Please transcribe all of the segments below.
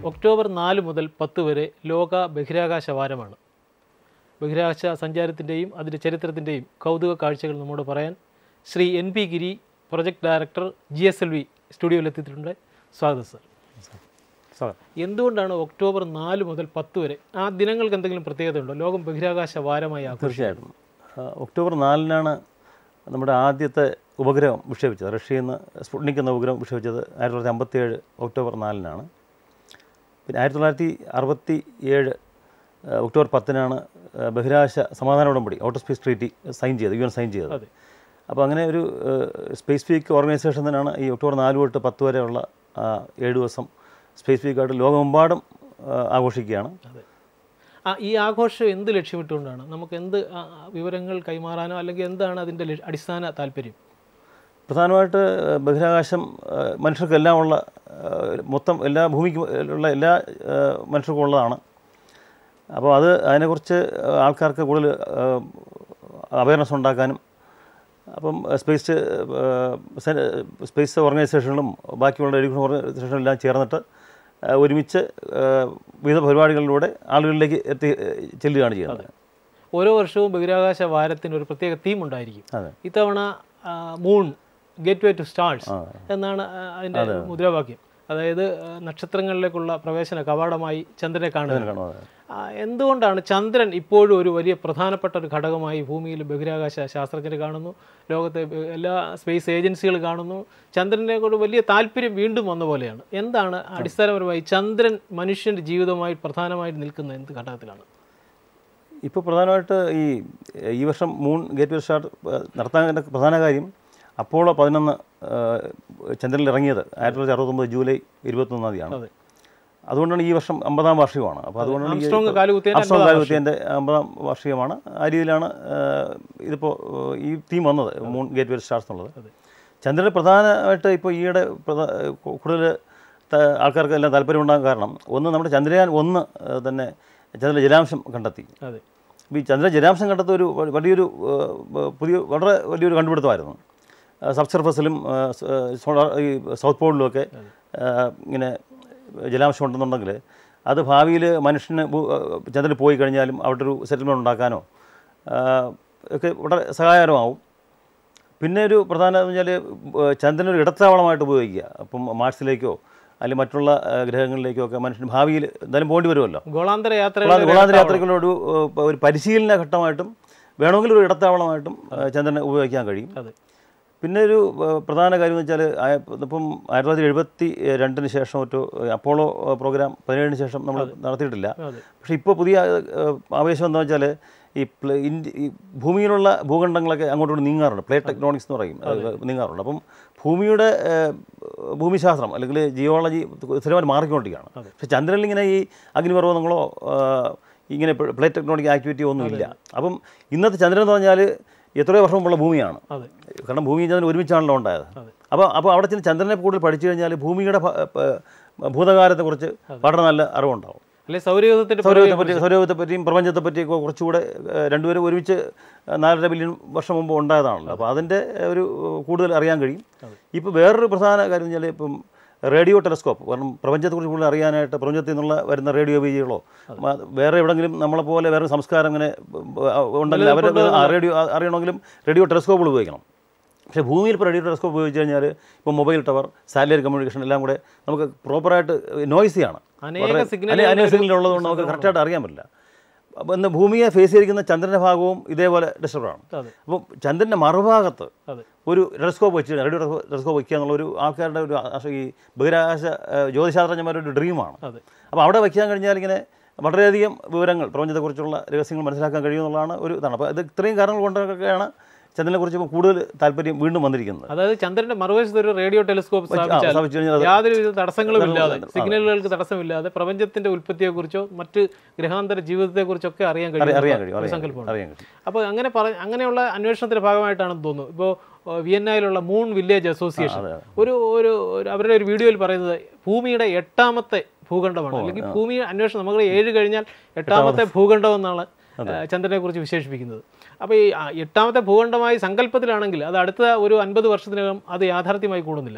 October നാല് മുതൽ പത്ത് വരെ ലോക ബഹിരാകാശ വാരമാണ് ബഹിരാകാശ സഞ്ചാരത്തിൻ്റെയും അതിൻ്റെ ചരിത്രത്തിൻ്റെയും കൗതുക കാഴ്ചകൾ നമ്മോട് പറയാൻ Shri N P Giri project director G S L V സ്റ്റുഡിയോയിൽ എത്തിയിട്ടുണ്ട് സ്വാഗതം സർ സാർ എന്തുകൊണ്ടാണ് ഒക്ടോബർ നാല് മുതൽ പത്ത് വരെ ആ ദിനങ്ങൾക്ക് എന്തെങ്കിലും പ്രത്യേകത ഉണ്ടോ ലോകം ബഹിരാകാശ വാരമായി ആഘോഷിക്കും തീർച്ചയായിട്ടും ആ, ഒക്ടോബർ നാലിനാണ് നമ്മുടെ ആദ്യത്തെ ഉപഗ്രഹം വിക്ഷേപിച്ചത് റഷ്യയിൽ നിന്ന് സ്പുട്നിക് എന്ന ഉപഗ്രഹം വിക്ഷേപിച്ചത് ആയിരത്തി തൊള്ളായിരത്തി അമ്പത്തി ഏഴ് ഒക്ടോബർ നാലിനാണ് പിന്നെ ആയിരത്തി തൊള്ളായിരത്തി അറുപത്തി ഏഴ് ആ, ഒക്ടോബർ പത്തിനാണ് ആ, ബഹിരാകാശ സമാധാന ഉടമ്പടി ഔട്ടർ സ്പേസ് ട്രീറ്റി സൈൻ ചെയ്തത് യു എൻ സൈൻ ചെയ്തത് അതെ അപ്പോൾ അങ്ങനെ ഒരു സ്പേസ് വീക്ക് ഓർഗനൈസേഷൻ തന്നെയാണ് ഈ ഒക്ടോബർ നാല് തൊട്ട് പത്ത് വരെയുള്ള ആ, ഏഴ് ദിവസം സ്പേസ് വീക്കായിട്ട് ലോകമെമ്പാടും ആ, ആഘോഷിക്കുകയാണ് അതെ ആ ഈ ആഘോഷം എന്ത് ലക്ഷ്യമിട്ടുകൊണ്ടാണ് നമുക്ക് എന്ത് ആ, ആ, വിവരങ്ങൾ കൈമാറാനോ അല്ലെങ്കിൽ എന്താണ് അതിൻ്റെ ല- അടിസ്ഥാന താല്പര്യം പ്രധാനമായിട്ട് ഏഹ്, ബഹിരാകാശം ഏഹ്, മനുഷ്യർക്കെല്ലാം ഉള്ള ഏഹ്, മൊത്തം എല്ലാ ഭൂമിക്ക് ഉള്ള എല്ലാ ഏഹ്, മനുഷ്യർക്കും ഉള്ളതാണ് അപ്പോൾ അത് അതിനെക്കുറിച്ച് ഏഹ്, ആൾക്കാർക്ക് കൂടുതൽ അവയർനെസ് ഉണ്ടാക്കാനും അപ്പം സ്പേസ് സ്പേസ് ഓർഗനൈസേഷനുകളും ബാക്കിയുള്ള എഡ്യൂക്കേഷൻ ഓർഗനൈസേഷനും എല്ലാം ചേർന്നിട്ട് ഏഹ്, ഒരുമിച്ച് ഏഹ്, വിവിധ പരിപാടികളിലൂടെ ആളുകളിലേക്ക് എത്തി ചെല്ലുകയാണ് ചെയ്യുന്നത് ഓരോ വർഷവും ബഹിരാകാശ വാരത്തിന് ഒരു പ്രത്യേക തീം ഉണ്ടായിരിക്കും അതെ ഇത്തവണ ആ, moon gateway to stars എന്നാണ് ആ, അതിൻ്റെ മുദ്രാവാക്യം അതായത് ആ, നക്ഷത്രങ്ങളിലേക്കുള്ള പ്രവേശന കവാടമായി ചന്ദ്രനെ കാണുക കാണും അതെ ആ, എന്തുകൊണ്ടാണ് ചന്ദ്രൻ ഇപ്പോഴും ഒരു വലിയ പ്രധാനപ്പെട്ട ഒരു ഘടകമായി ഭൂമിയിൽ ബഹിരാകാശ ശാസ്ത്രജ്ഞർ കാണുന്നു ലോകത്തെ ബ- എല്ലാ സ്പേസ് ഏജൻസികൾ കാണുന്നു ചന്ദ്രനെ കൊണ്ട് വലിയ താല്പര്യം വീണ്ടും വന്ന പോലെയാണ് എന്താണ് അടിസ്ഥാനപരമായി ചന്ദ്രൻ മനുഷ്യൻ്റെ ജീവിതമായി പ്രധാനമായിട്ട് നിൽക്കുന്ന എന്ത് ഘടകത്തിലാണ് ഇപ്പോൾ പ്രധാനമായിട്ട് ഈ ഈ വർഷം മൂൺ ഗേറ്റ് വേ സ്റ്റാർട്ട് നടത്താൻ പ്രധാന കാര്യം അപ്പോളോ പതിനൊന്ന് ചന്ദ്രനിൽ ഇറങ്ങിയത് ആയിരത്തി തൊള്ളായിരത്തി അറുപത്തൊമ്പത് ജൂലൈ ഇരുപത്തൊന്നാം തീയതിയാണ് അതെ അതുകൊണ്ടാണ് ഈ വർഷം അമ്പതാം വാർഷികമാണ് അപ്പോൾ അതുകൊണ്ടാണ് ഈ- ആംസ്ട്രോങ് കാലുകുത്തിയതിന്റെ ആംസ്ട്രോങ് കാലുകുത്തിയതിൻ്റെ അമ്പതാം വാർഷികമാണ് ആ രീതിയിലാണ് ഇതിപ്പോൾ ഈ തീം വന്നത് മൂൺ ഗേറ്റ് വേ സ്റ്റാർസ് എന്നുള്ളത് അതെ. ചന്ദ്രന് പ്രധാനമായിട്ട് ഇപ്പോൾ ഈയിടെ പ്രധാ- കൂടുതൽ ത- ആൾക്കാർക്ക് എല്ലാം താല്പര്യമുണ്ടാകാൻ കാരണം ഒന്ന് നമ്മുടെ ചന്ദ്രയാൻ ഒന്ന് ഏഹ്, തന്നെ ചന്ദ്രനിലെ ജലാംശം കണ്ടെത്തി അതെ അപ്പോൾ ഈ ചന്ദ്രൻ ജലാംശം കണ്ടെത്ത ഒരു വ- വലിയൊരു ഏഹ്, ബ- പുതിയ വളരെ വലിയൊരു കണ്ടുപിടുത്തമായിരുന്നു സബ് സർഫസിലും ഏഹ്, സ്- ഏഹ്, സോളാർ ഈ സൗത്ത് പോളിലുമൊക്കെ ഏഹ്, ഇങ്ങനെ ജലാംശം ഉണ്ടെന്നുണ്ടെങ്കിൽ അത് ഭാവിയിൽ മനുഷ്യന് ഭൂ- ഏഹ്, ചന്ദ്രനിൽ പോയി കഴിഞ്ഞാലും അവിടെ ഒരു സെറ്റിൽമെൻറ്റ് ഉണ്ടാക്കാനോ ഏഹ്, ഒക്കെ വളരെ സഹായകരമാവും പിന്നെ ഒരു പ്രധാന എന്ന് വെച്ചാൽ ചന്ദ്രൻ ഒരു ഇടത്താവളമായിട്ട് ഉപയോഗിക്കുക അപ്പം മാർസിലേക്കോ അല്ലെങ്കിൽ മറ്റുള്ള ഏഹ്, ഗ്രഹങ്ങളിലേക്കോ ഒക്കെ മനുഷ്യന് ഭാവിയിൽ എന്തായാലും പോകേണ്ടി വരുമല്ലോ ഗോളാന്തര യാത്ര ഗോളാന്തര യാത്രയ്ക്കുള്ള ഒരു ഏഹ്, ഒരു പരിശീലന ഘട്ടമായിട്ടും വേണമെങ്കിൽ ഒരു ഇടത്താവളമായിട്ടും ഏഹ്, ചന്ദ്രനെ ഉപയോഗിക്കാൻ കഴിയും അതെ പിന്നെ ഒരു ഏഹ്, പ്രധാന കാര്യം എന്ന് വെച്ചാൽ ആയ- ഇപ്പം ആയിരത്തി തൊള്ളായിരത്തി എഴുപത്തി രണ്ടിന് ശേഷം ഒരു അപ്പോളോ ഏഹ്, പ്രോഗ്രാം പതിനേഴിന് ശേഷം നമ്മൾ നടത്തിയിട്ടില്ല അതെ പക്ഷേ ഇപ്പോൾ പുതിയ ഏഹ്, ആവേശം എന്താ വെച്ചാൽ ഈ പ്ല ഇന്ത്യ ഈ ഭൂമിയിലുള്ള ഭൂഖണ്ഡങ്ങളൊക്കെ അങ്ങോട്ടോട്ട് നീങ്ങാറുണ്ട് പ്ലേ ടെക്നോണിക്സ് എന്ന് പറയും അത് നീങ്ങാറുണ്ട് അപ്പം ഭൂമിയുടെ ഏഹ്, ഭൂമിശാസ്ത്രം അല്ലെങ്കിൽ ജിയോളജി സ്ഥിരമായിട്ട് മാറിക്കൊണ്ടിരിക്കുകയാണ് പക്ഷേ ചന്ദ്രനിൽ ഇങ്ങനെ ഈ അഗ്നിപർവ്വതങ്ങളോ ഏഹ്, ഇങ്ങനെ പ്ലേ ടെക്നോണിക് ആക്ടിവിറ്റി ഒന്നും ഇല്ല അപ്പം ഇന്നത്തെ ചന്ദ്രൻ എന്ന് പറഞ്ഞാൽ എത്രയോ വർഷം മുമ്പുള്ള ഭൂമിയാണ് അതെ കാരണം ഭൂമി ചന്ദ്രൻ ഒരുമിച്ചാണല്ലോ ഉണ്ടായത് അതെ. അപ്പോൾ അപ്പോൾ അവിടെ ചെന്ന് ചന്ദ്രനെ കൂടുതൽ പഠിച്ചു കഴിഞ്ഞാൽ ഭൂമിയുടെ ഭ- പ- ഭൂതകാലത്തെക്കുറിച്ച് വളരെ നല്ല അറിവുണ്ടാവും അല്ലെ സൗരയൂഥത്തിന്റെ സൗരയൂഥത്തെ പറ്റി സൗരയൂഥത്തെ പറ്റിയും പ്രപഞ്ചത്തെ പറ്റിയൊക്കെ കുറച്ചുകൂടെ ഏഹ്, രണ്ടുപേരും ഒരുമിച്ച് നാലര ബില്യൺ വർഷം മുമ്പ് ഉണ്ടായതാണല്ലോ അപ്പോൾ അതിൻ്റെ ഒരു ഏഹ്, കൂടുതൽ അറിയാൻ കഴിയും ഇപ്പോൾ വേറൊരു പ്രധാന കാര്യം എന്ന് വെച്ചാൽ ഇപ്പം റേഡിയോ ടെലസ്കോപ്പ് കാരണം പ്രപഞ്ചത്തെക്കുറിച്ച് കൂടുതൽ അറിയാനായിട്ട് പ്രപഞ്ചത്തിൽ നിന്നുള്ള വരുന്ന റേഡിയോ വീജികളോ വേറെ എവിടെങ്കിലും നമ്മളെപ്പോലെ വേറെ സംസ്കാരം ഇങ്ങനെ ഏഹ്, ഉണ്ടെങ്കിൽ അവർ റേഡിയോ അറിയണമെങ്കിലും റേഡിയോ ടെലസ്കോപ്പുകൾ ഉപയോഗിക്കണം പക്ഷേ ഭൂമിയിൽ ഇപ്പോൾ റേഡിയോ ടെലസ്കോപ്പ് ഉപയോഗിച്ച് കഴിഞ്ഞാൽ ഇപ്പോൾ മൊബൈൽ ടവർ സാറ്റലൈറ്റ് കമ്മ്യൂണിക്കേഷൻ എല്ലാം കൂടെ നമുക്ക് പ്രോപ്പറായിട്ട് നോയ്സിയാണ് അനേക സിഗ്നൽ അനേക സിഗ്നൽ ഉള്ളതുകൊണ്ട് നമുക്ക് കറക്റ്റായിട്ട് അറിയാൻ പറ്റില്ല അപ്പോൾ ഇന്ന് ഭൂമിയെ ഫേസ് ചെയ്തിരിക്കുന്ന ചന്ദ്രൻ്റെ ഭാഗവും ഇതേപോലെ ഡിസ്റ്റർബാണ് അതെ അപ്പോൾ ചന്ദ്രൻ്റെ മറുഭാഗത്ത് അതെ ഒരു ടെലസ്കോപ്പ് വെച്ച് റേഡിയോ ടെലസ്കോപ്പ് വയ്ക്കുക എന്നുള്ള ഒരു ആൾക്കാരുടെ ഒരു ആശ- ഈ ബഹിരാകാശ ഏഹ്, ജ്യോതിശാസ്ത്രജ്ഞന്മാരുടെ ഒരു ഡ്രീമാണ് അതെ അപ്പോൾ അവിടെ വയ്ക്കാൻ കഴിഞ്ഞാൽ ഇങ്ങനെ വളരെയധികം വിവരങ്ങൾ പ്രപഞ്ചത്തെക്കുറിച്ചുള്ള രഹസ്യങ്ങൾ മനസ്സിലാക്കാൻ കഴിയുമെന്നുള്ളതാണ് ഒരു ഇതാണ് അപ്പോൾ ഇത് ഇത്രയും കാരണങ്ങൾ കൊണ്ടൊക്കെയാണ് ചന്ദ്രനെക്കുറിച്ച് ഇപ്പോൾ കൂടുതൽ താല്പര്യം വീണ്ടും വന്നിരിക്കുന്നത് അതായത് ചന്ദ്രന്റെ മറുവശത്ത് ഒരു റേഡിയോ ടെലിസ്കോപ്പ് ആ, സ്ഥാപിച്ചാൽ സ്ഥാപിച്ചു കഴിഞ്ഞാൽ അത് യാതൊരുവിധ തടസ്സങ്ങളും ഇല്ലാതെ അതെ. സിഗ്നലുകൾക്ക് തടസ്സമില്ലാതെ പ്രപഞ്ചത്തിന്റെ ഉൽപ്പത്തിയെക്കുറിച്ചോ മറ്റ് ഗ്രഹാന്തര ജീവിതത്തെക്കുറിച്ചൊക്കെ അറിയാൻ അറി- അറിയാൻ കഴിയും കഴിയും ഒരു അറിയാൻ സങ്കല്പമാണ് കഴിയും അറിയാൻ കഴിയും അപ്പോൾ അങ്ങനെ പറ അങ്ങനെയുള്ള അന്വേഷണത്തിന്റെ ഭാഗമായിട്ടാണെന്ന് തോന്നുന്നു ഇപ്പോൾ വിയന്നയിലുള്ള മൂൺ വില്ലേജ് അസോസിയേഷൻ അതെ, ഒരു ഒരു ഒരു അവരുടെ ഒരു വീഡിയോയിൽ പറയുന്നത് ഭൂമിയുടെ എട്ടാമത്തെ ഭൂഖണ്ഡമാണ് അല്ലെങ്കിൽ ഭൂമി അന്വേഷണം നമുക്ക് ഏഴ് കഴിഞ്ഞാൽ എട്ടാമത്തെ ഭൂഖണ്ഡം എന്നാണ് ചന്ദ്രനെ കുറിച്ച് വിശേഷിപ്പിക്കുന്നത് അപ്പോൾ ഈ ആ, എട്ടാമത്തെ ഭൂഖണ്ഡമായി സങ്കല്പത്തിലാണെങ്കിൽ അത് അടുത്ത ഒരു അൻപത് വർഷത്തിനകം അത് യാഥാർത്ഥ്യമായി കൂടുന്നില്ല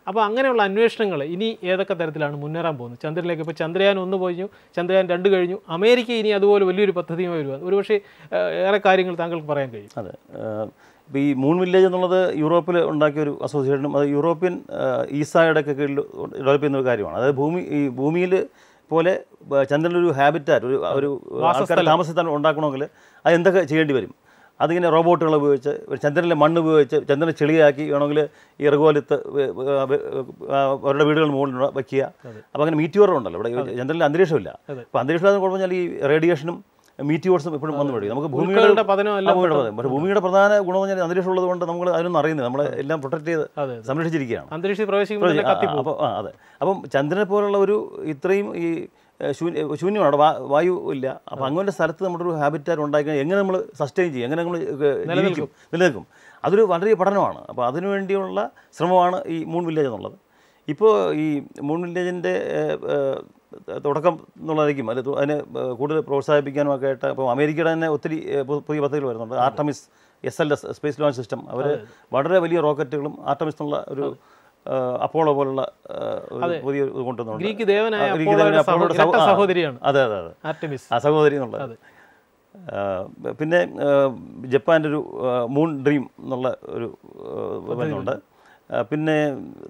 അപ്പോൾ അങ്ങനെയുള്ള അന്വേഷണങ്ങൾ ഇനി ഏതൊക്കെ തരത്തിലാണ് മുന്നേറാൻ പോകുന്നത് ചന്ദ്രനിലേക്ക് ഇപ്പോൾ ചന്ദ്രയാൻ ഒന്ന് പോയി ചന്ദ്രയാൻ രണ്ട് കഴിഞ്ഞു അമേരിക്ക ഇനി അതുപോലെ വലിയൊരു പദ്ധതിയുമായി വരുവാണ് ഒരുപക്ഷെ ഏഹ്, ഏറെ കാര്യങ്ങൾ താങ്കൾക്ക് പറയാൻ കഴിയും അതെ ഇപ്പോൾ ഈ മൂൺ വില്ലേജ് എന്നുള്ളത് യൂറോപ്പിൽ ഉണ്ടാക്കിയ ഒരു അസോസിയേഷനും അത് യൂറോപ്യൻ ഈസായുടെ ഒക്കെ കീഴിൽ ഡെവലപ്പ് ചെയ്യുന്ന ഒരു കാര്യമാണ് അതായത് ഭൂമി ഈ ഭൂമിയിൽ പോലെ ബ- ചന്ദ്രനിലൊരു ഹാബിറ്റാറ്റ് ഒരു ഒരു ആൾക്കാർ താമസസ്ഥാനം ഉണ്ടാക്കണമെങ്കിൽ അത് എന്തൊക്കെ ചെയ്യേണ്ടി വരും അതിങ്ങനെ റോബോട്ടുകൾ ഉപയോഗിച്ച് ഒരു ചന്ദ്രനിലെ മണ്ണ് ഉപയോഗിച്ച് ചന്ദ്രനെ ചെളിയാക്കി വേണമെങ്കിൽ ഈ ഇറഗോലത്ത് വെ- വെ- വെ- ആ, അവരുടെ വീടുകൾ മുകളിൽ വയ്ക്കുക അപ്പോൾ അങ്ങനെ മീറ്റിയോർ ഉണ്ടല്ലോ ഇവിടെ ചന്ദ്രനിൽ അന്തരീക്ഷമില്ല അപ്പോൾ അന്തരീക്ഷം കുഴപ്പമെന്നാൽ ഈ റേഡിയേഷനും മീറ്റിയോർസും എപ്പോഴും വന്നു പഠിക്കും നമുക്ക് ഭൂമിയുടെ ഉൾക്കകളുടെ പതനം ആ, എല്ലാം ഭൂമിയുടെ പതനം. പക്ഷേ ഭൂമിയുടെ പ്രധാന ഗുണമെന്ന് പറഞ്ഞാൽ അന്തരീക്ഷം ഉള്ളത് കൊണ്ട് നമ്മൾ അതിനൊന്നും അറിയുന്നത് നമ്മളെ എല്ലാം പ്രൊട്ടക്ട് ചെയ്ത് അതെ, സംരക്ഷിച്ചിരിക്കുകയാണ് അന്തരീക്ഷത്തിൽ പ്രവേശിക്കുമ്പോൾ തന്നെ ആ, കത്തിപ്പോകും അപ്പോൾ ആ അതെ അപ്പം ചന്ദ്രനെ പോലുള്ള ഒരു ഇത്രയും ഈ ഏഹ്, ശൂന്യ ശൂന്യമാണ് അവിടെ വാ- വായു ഇല്ല അപ്പം അങ്ങനെ സ്ഥലത്ത് നമ്മുടെ ഒരു ഹാബിറ്റാറ്റ് ഉണ്ടാക്കി എങ്ങനെ നമ്മൾ സസ്റ്റെയിൻ ചെയ്യും എങ്ങനെ നമ്മൾ നിലനിൽക്കും നിലനിൽക്കും അതൊരു വളരെ പഠനമാണ് അപ്പോൾ അതിനു വേണ്ടിയുള്ള ശ്രമമാണ് ഈ മൂൺ വില്ലേജ് എന്നുള്ളത് ഇപ്പോൾ ഈ മൂൺ വില്ലേജിൻ്റെ തുടക്കം എന്നുള്ളതായിരിക്കും അത് അതിനെ ഏഹ്, കൂടുതൽ പ്രോത്സാഹിപ്പിക്കാനും ഒക്കെ ആയിട്ട് ഇപ്പോൾ അമേരിക്കയുടെ തന്നെ ഒത്തിരി ഏഹ്, പു- പുതിയ പദ്ധതികൾ വരുന്നുണ്ട് Artemis S L S space launch system അവർ വളരെ വലിയ റോക്കറ്റുകളും ആർട്ടമിസ് എന്നുള്ള ഒരു ഏഹ്, അപ്പോളോ പോലുള്ള ഏഹ്, ഒരു പുതിയ ഇത് കൊണ്ടുവന്നുണ്ട് ഗ്രീക്ക് ദേവനായ ആ, ഗ്രീക്ക് അപ്പോളോയുടെ ദേവനായ സഹോ- അപ്പോളോയുടെ ഇരട്ട സഹോ- ആ, സഹോദരിയാണ് അതെ അതെ അതെ ആർട്ടിമിസ് ആ സഹോദരി എന്നുള്ളത് ആ, പിന്നെ ആ, ജപ്പാൻ്റെ ഒരു ആ, മൂൺ ഡ്രീം എന്നുള്ള ഒരു ആ, വരുന്നുണ്ട് ആ, പിന്നെ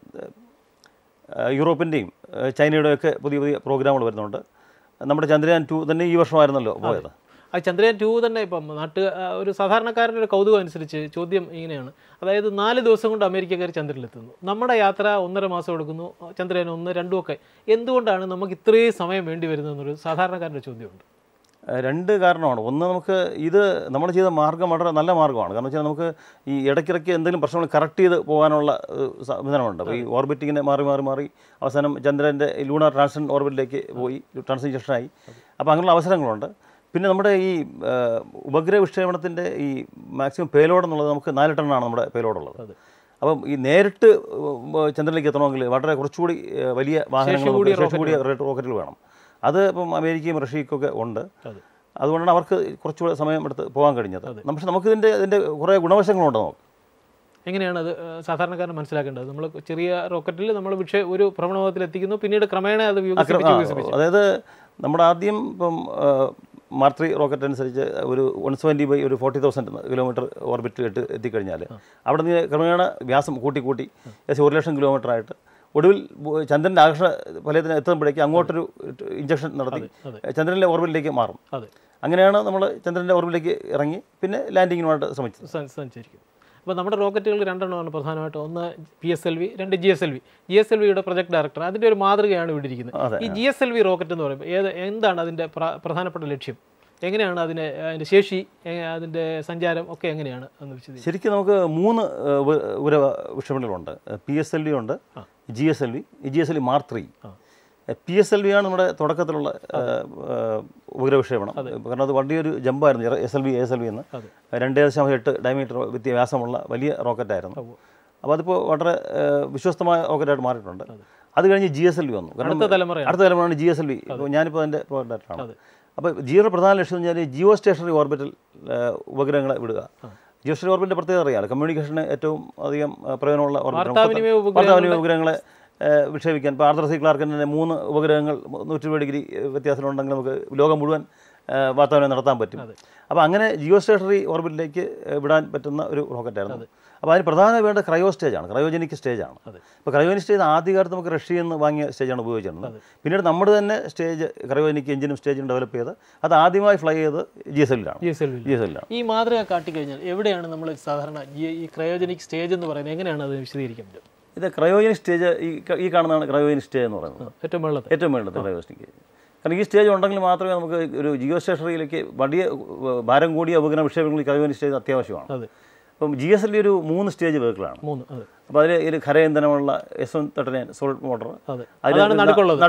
ആ, യൂറോപ്പിൻ്റെയും ആ, ചൈനയുടെയും ഒക്കെ പുതിയ പുതിയ പ്രോഗ്രാമുകൾ വരുന്നുണ്ട് നമ്മുടെ ചന്ദ്രയാൻ ടു തന്നെ ഈ വർഷമായിരുന്നല്ലോ പോയത് ആ ചന്ദ്രയാൻ ടു തന്നെ ഇപ്പം നാട്ട് ആ, ഒരു സാധാരണക്കാരൻ്റെ ഒരു കൗതുകം അനുസരിച്ച് ചോദ്യം ഇങ്ങനെയാണ് അതായത് നാല് ദിവസം കൊണ്ട് അമേരിക്കക്കാർ ചന്ദ്രനിലെത്തുന്നു നമ്മുടെ യാത്ര ഒന്നര മാസം എടുക്കുന്നു ചന്ദ്രയാൻ ഒന്ന് രണ്ടും ഒക്കെ എന്തുകൊണ്ടാണ് നമുക്ക് ഇത്രയും സമയം വേണ്ടി വരുന്നതെന്നൊരു സാധാരണക്കാരൻ്റെ ചോദ്യമുണ്ട് ആ, രണ്ട് കാരണമാണ് ഒന്ന് നമുക്ക് ഇത് നമ്മൾ ചെയ്ത മാർഗ്ഗം വളരെ നല്ല മാർഗ്ഗമാണ് കാരണം വെച്ചാൽ നമുക്ക് ഈ ഇടയ്ക്കിടയ്ക്ക് എന്തെങ്കിലും പ്രശ്നങ്ങൾ കറക്റ്റ് ചെയ്ത് പോകാനുള്ള ഏഹ്, സംവിധാനമുണ്ട് അപ്പോൾ ഈ ഓർബിറ്റ് ഇങ്ങനെ മാറി മാറി മാറി അവസാനം ചന്ദ്രൻ്റെ ലൂണാർ ട്രാൻസൻ ഓർബിറ്റിലേക്ക് പോയി ട്രാൻസിഷനായി അപ്പോൾ അങ്ങനെയുള്ള അവസരങ്ങളുണ്ട് പിന്നെ നമ്മുടെ ഈ ആ, ഉപഗ്രഹ വിക്ഷേപണത്തിൻ്റെ ഈ മാക്സിമം പേലോഡ് എന്നുള്ളത് നമുക്ക് നാല് ടണ്ണാണ് നമ്മുടെ പേലോഡുള്ളത് അപ്പം ഈ നേരിട്ട് ഉം, ചന്ദ്രനിലേക്ക് എത്തണമെങ്കിൽ വളരെ കുറച്ചുകൂടി ഏഹ്, വലിയ വാഹനങ്ങൾ കൂടിയ നമുക്ക് ശേഷി കൂടിയ റോക്കറ്റുകൾ വേണം അത് ഇപ്പം അമേരിക്കയും റഷ്യയ്ക്കൊക്കെ ഉണ്ട് അതെ. അതുകൊണ്ടാണ് അവർക്ക് കുറച്ചുകൂടെ സമയം എടുത്ത് പോകാൻ കഴിഞ്ഞത് പക്ഷെ നമുക്കിതിൻ്റെ ഇതിൻ്റെ കുറേ ഗുണവശങ്ങളുണ്ട് നമുക്ക് എങ്ങനെയാണ് അത് ആ, സാധാരണക്കാരൻ മനസ്സിലാക്കേണ്ടത് നമ്മൾ ചെറിയ റോക്കറ്റിൽ നമ്മൾ വിക്ഷേ ഒരു ഭ്രമണപഥത്തിൽ എത്തിക്കുന്നു പിന്നീട് ക്രമേണ അത് വികസിപ്പിച്ച് ആ, വികസിപ്പിച്ച് അതായത് നമ്മുടെ ആദ്യം ഇപ്പം മാർത്തി റോക്കറ്റ് അനുസരിച്ച് ഒരു വൺ സെവൻറ്റി ബൈ ഒരു ഫോർട്ടി തൗസൻഡ് കിലോമീറ്റർ ഓർബിറ്റ് ഇട്ട് എത്തിക്കഴിഞ്ഞാൽ അവിടെ നിന്ന് ക്രമേണ വ്യാസം കൂട്ടി കൂട്ടി ഏകദേശം ഒരു ലക്ഷം കിലോമീറ്റർ ആയിട്ട് ഒടുവിൽ ഭൂ- ചന്ദ്രൻ്റെ ആകർഷണ ഫലത്തിന് എത്തുമ്പോഴേക്കും അങ്ങോട്ടൊരു ഇഞ്ചക്ഷൻ നടത്തി ചന്ദ്രനിലെ ഓർബിറ്റിലേക്ക് മാറും അതെ അങ്ങനെയാണ് നമ്മൾ ചന്ദ്രൻ്റെ ഓർബിറ്റിലേക്ക് ഇറങ്ങി പിന്നെ ലാൻഡിങ്ങിനുമായിട്ട് ശ്രമിച്ചത് സ- സഞ്ചരിക്കും അപ്പോൾ നമ്മുടെ റോക്കറ്റുകൾ രണ്ടെണ്ണമാണ് പ്രധാനമായിട്ടും ഒന്ന് പി എസ് എൽ വി രണ്ട് G S L V G S L വിയുടെ പ്രൊജക്ട് ഡയറക്ടർ അതിൻ്റെ ഒരു മാതൃകയാണ് ഇവിടെ ഇരിക്കുന്നത് അതെ, ഈ G S L V rocket എന്ന് പറയുമ്പോൾ ഏത് എന്താണ് അതിൻ്റെ പ്ര- പ്രധാനപ്പെട്ട ലക്ഷ്യം എങ്ങനെയാണ് അതിനെ അതിൻ്റെ ശേഷി എ- അതിൻ്റെ സഞ്ചാരം ഒക്കെ എങ്ങനെയാണ് എന്ന് വിശദീകരിക്കും ശരിക്കും നമുക്ക് മൂന്ന് ഏഹ്, ഉപ- ഉപര വിഷയങ്ങളുണ്ട് പി എസ് എൽ വി ഉണ്ട് G S L V G S L V mark three P S L V ആണ് നമ്മുടെ തുടക്കത്തിലുള്ള ഏഹ്, ഏഹ്, ഉപഗ്രഹ വിക്ഷേപണം കാരണം അത് വലിയൊരു ജമ്പായിരുന്നു S L V S L V എന്ന് അതെ. രണ്ട് ദശാംശം എട്ട് ഡയമീറ്റർ വ്യത്യ വ്യാസമുള്ള വലിയ റോക്കറ്റായിരുന്നു അപ്പോൾ അതിപ്പോൾ വളരെ ഏഹ്, വിശ്വസ്തമായ റോക്കറ്റായിട്ട് മാറിയിട്ടുണ്ട് അത് കഴിഞ്ഞ് ജി എസ് എൽ വി വന്നു കാരണം അടുത്ത തലമുറയാണ് അടുത്ത തലമുറയാണ് ജി എസ് എൽ വി ഇപ്പോൾ ഞാനിപ്പോൾ അതിൻ്റെ പ്രോഡക്റ്റാണ് അപ്പോൾ ജിയോയുടെ പ്രധാന ലക്ഷ്യം എന്ന് വെച്ചാൽ ജിയോ സ്റ്റേഷനറി ഓർബിറ്റൽ ഉപഗ്രഹങ്ങളെ വിടുക ജിയോ സ്റ്റേഷനറി ഓർബിറ്റിൻ്റെ പ്രത്യേകത അറിയാമല്ലോ കമ്മ്യൂണിക്കേഷന് ഏറ്റവും അധികം ആ, പ്രയോജനമുള്ള ഓർബിറ്റ് വാർത്താവിനിമയ വാർത്താവിനിമയ ഉപഗ്രഹങ്ങളെ ആ, വിക്ഷേപിക്കാൻ ഇപ്പോൾ ആർദ്ര സി ക്ലാർക്കിൻ്റെ മൂന്ന് ഉപഗ്രഹങ്ങൾ നൂറ്റി ഇരുപത് ഡിഗ്രി വ്യത്യാസമുണ്ടെങ്കിൽ നമുക്ക് ലോകം മുഴുവൻ ആ, വാർത്താവിനിമയം നടത്താൻ പറ്റും അപ്പോൾ അങ്ങനെ ജിയോ സ്റ്റേഷനറി ഓർബിറ്റിലേക്ക് ആ, വിടാൻ പറ്റുന്ന ഒരു റോക്കറ്റായിരുന്നു അപ്പോൾ അതിന് പ്രധാന വേണ്ട ക്രയോ സ്റ്റേജാണ് ക്രയോജനിക് സ്റ്റേജാണ് അപ്പോൾ ക്രയോജനിക് സ്റ്റേജ് ആദ്യകാലത്ത് നമുക്ക് റഷ്യയിൽ നിന്ന് വാങ്ങിയ സ്റ്റേജാണ് ഉപയോഗിച്ചിരുന്നത് പിന്നീട് നമ്മുടെ തന്നെ സ്റ്റേജ് ക്രയോജനിക് എഞ്ചിനും സ്റ്റേജും ഡെവലപ്പ് ചെയ്ത് അത് ആദ്യമായി ഫ്ലൈ ചെയ്ത് ജി എസ് എല്ലിലാണ് G S L V G S എല്ലിലാണ് ഈ മാതൃക കാട്ടിക്കഴിഞ്ഞാൽ എവിടെയാണ് നമ്മൾ സാധാരണ ഈ- ഈ ക്രയോജനിക് സ്റ്റേജ് എന്ന് പറയുന്നത് എങ്ങനെയാണ് അത് വിശദീകരിക്കാൻ പറ്റും ഇത് ക്രയോജനിക് സ്റ്റേജ് ഈ ക- ഈ കാണുന്നതാണ് ക്രയോജനിക് സ്റ്റേജ് എന്ന് പറയുന്നത് ഏറ്റവും വെള്ളത്തിൽ ഏറ്റവും വേണ്ടത് ക്രയോജനിക് കാരണം ഈ സ്റ്റേജ് ഉണ്ടെങ്കിൽ മാത്രമേ നമുക്ക് ഒരു ജിയോ സ്റ്റേഷനറിയിലേക്ക് വലിയ ഏഹ്, ഭാരം കൂടിയ ഉപഗ്രഹ വിക്ഷേപങ്ങളിൽ ക്രയോജനിക് സ്റ്റേജ് അത്യാവശ്യമാണ് അതെ അപ്പം ജി എസ് എൽ ഒരു മൂന്ന് സ്റ്റേജ് വെഹിക്കിളാണ് മൂന്ന് അതെ അപ്പോൾ അതിൽ ഒരു ഖര ഇന്ധനമുള്ള S one thirty nine solid motor അതെ അതാണ് നടുക്കുള്ളത്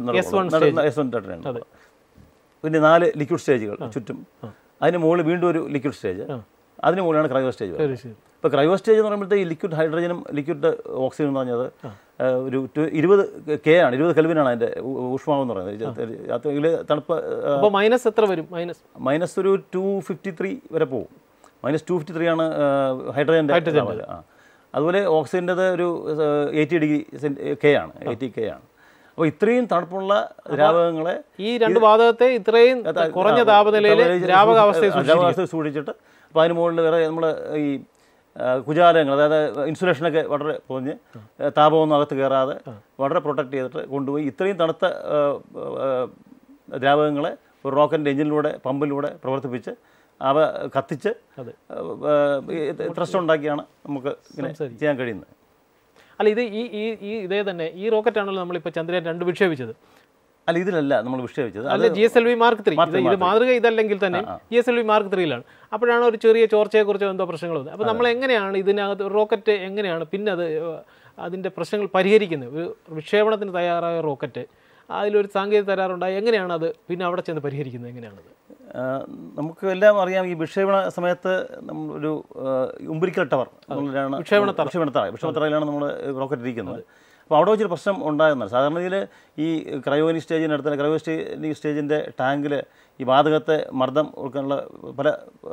എസ് വൺ തേർട്ടി നയൻ പിന്നെ നാല് ലിക്വിഡ് സ്റ്റേജുകൾ ചുറ്റും അതിന് മുകളിൽ വീണ്ടും ഒരു ലിക്വിഡ് സ്റ്റേജ് അതിന് മുകളിലാണ് ക്രയോ സ്റ്റേജ് വരുന്നത്. ശരി ശരി ഇപ്പോൾ ക്രയോ സ്റ്റേജ് എന്ന് പറയുമ്പോഴത്തെ ഈ ലിക്വിഡ് ഹൈഡ്രജനും ലിക്വിഡ് ഓക്സിജൻ എന്ന് പറഞ്ഞത് ആ, ഒരു ടു- ഇരുപത് കെ ആണ് ഇരുപത് കെൽവിനാണ് അതിൻ്റെ ഊ- ഊഷ്മാവ് എന്ന് പറയുന്നത് അതിൽ തണുപ്പ് ആ, അപ്പോൾ മൈനസ് എത്ര വരും മൈനസ് മൈനസ് ഒരു ടു ഫിഫ്റ്റി ത്രീ വരെ പോകും മൈനസ് ടു ഫിഫ്റ്റി ത്രീ ആണ് ഹൈഡ്രജൻ്റെ ആ അതുപോലെ ഓക്സിജൻ്റെത് ഒരു എയ്റ്റി ഡിഗ്രി കെ ആണ് എയ്റ്റി കെ ആണ് അപ്പോൾ ഇത്രയും തണുപ്പുള്ള ദ്രാവകങ്ങളെ ഈ രണ്ട് വാതകത്തെ ഇത്രയും കുറഞ്ഞ താപനിലയിൽ ദ്രാവകാവസ്ഥയിൽ സൂക്ഷിച്ചിരിക്കും. ദ്രാവകാവസ്ഥയിൽ സൂക്ഷിച്ചിട്ട് അപ്പോൾ അതിന് മുകളിൽ വേറെ നമ്മൾ ഈ ആ, കുജാലങ്ങൾ അതായത് ഇൻസുലേഷനൊക്കെ വളരെ പൊഞ്ഞ് താപമൊന്നും അകത്ത് കയറാതെ വളരെ പ്രൊട്ടക്ട് ചെയ്തിട്ട് കൊണ്ടുപോയി ഇത്രയും തണുത്ത ആ, ആ, ദ്രാവകങ്ങളെ ഒരു റോക്കറ്റിൻ്റെ എഞ്ചിനിലൂടെ പമ്പിലൂടെ പ്രവർത്തിപ്പിച്ച് അവ കത്തിച്ച് അതെ. ത്രസ്റ്റ് ഉണ്ടാക്കിയാണ് നമുക്ക് ഇങ്ങനെ ചെയ്യാൻ കഴിയുന്നത് അല്ല ഇത് ഈ ഈ ഈ ഇതേ തന്നെ ഈ റോക്കറ്റാണല്ലോ നമ്മളിപ്പോൾ ചന്ദ്രയാൻ രണ്ട് വിക്ഷേപിച്ചത് അല്ല ഇതിലല്ല നമ്മൾ വിഷയിച്ചത് അല്ല G S L V mark three ഇത് ഇത് മാതൃക ഇതല്ലെങ്കിൽ തന്നെ G S L V mark ത്രീയിലാണ് അപ്പോഴാണ് ഒരു ചെറിയ ചോർച്ചയെക്കുറിച്ചോ എന്തോ പ്രശ്നങ്ങൾ വന്നത് അപ്പോൾ നമ്മൾ എങ്ങനെയാണ് ഇതിനകത്ത് റോക്കറ്റ് എങ്ങനെയാണ് പിന്നെ അത് ഏഹ്, അതിൻ്റെ പ്രശ്നങ്ങൾ പരിഹരിക്കുന്നത് ഒരു വിക്ഷേപണത്തിന് തയ്യാറായ റോക്കറ്റ് അതിലൊരു സാങ്കേതിക തകരാറുണ്ടായി എങ്ങനെയാണ് അത് പിന്നെ അവിടെ ചെന്ന് പരിഹരിക്കുന്നത് എങ്ങനെയാണത് ആ, നമുക്ക് എല്ലാം അറിയാം ഈ വിക്ഷേപണ സമയത്ത് നമ്മൾ ഒരു ഉമ്പരിക്കൽ ടവർ എന്നുള്ളതാണ് വിക്ഷേപണത്തറ. വിക്ഷേപണത്തറ വിക്ഷേപണത്തറയിലാണ് നമ്മൾ റോക്കറ്റ് ഇരിക്കുന്നത് അപ്പോൾ അവിടെ വെച്ചൊരു പ്രശ്നം ഉണ്ടാകുന്നത് സാധാരണ ഇതിൽ ഈ ക്രയോനി സ്റ്റേജിനടുത്ത് ക്രയോ സ്റ്റേ സ്റ്റേജിൻ്റെ ടാങ്കിൽ ഈ വാതകത്തെ മർദ്ദം കൊടുക്കാനുള്ള പല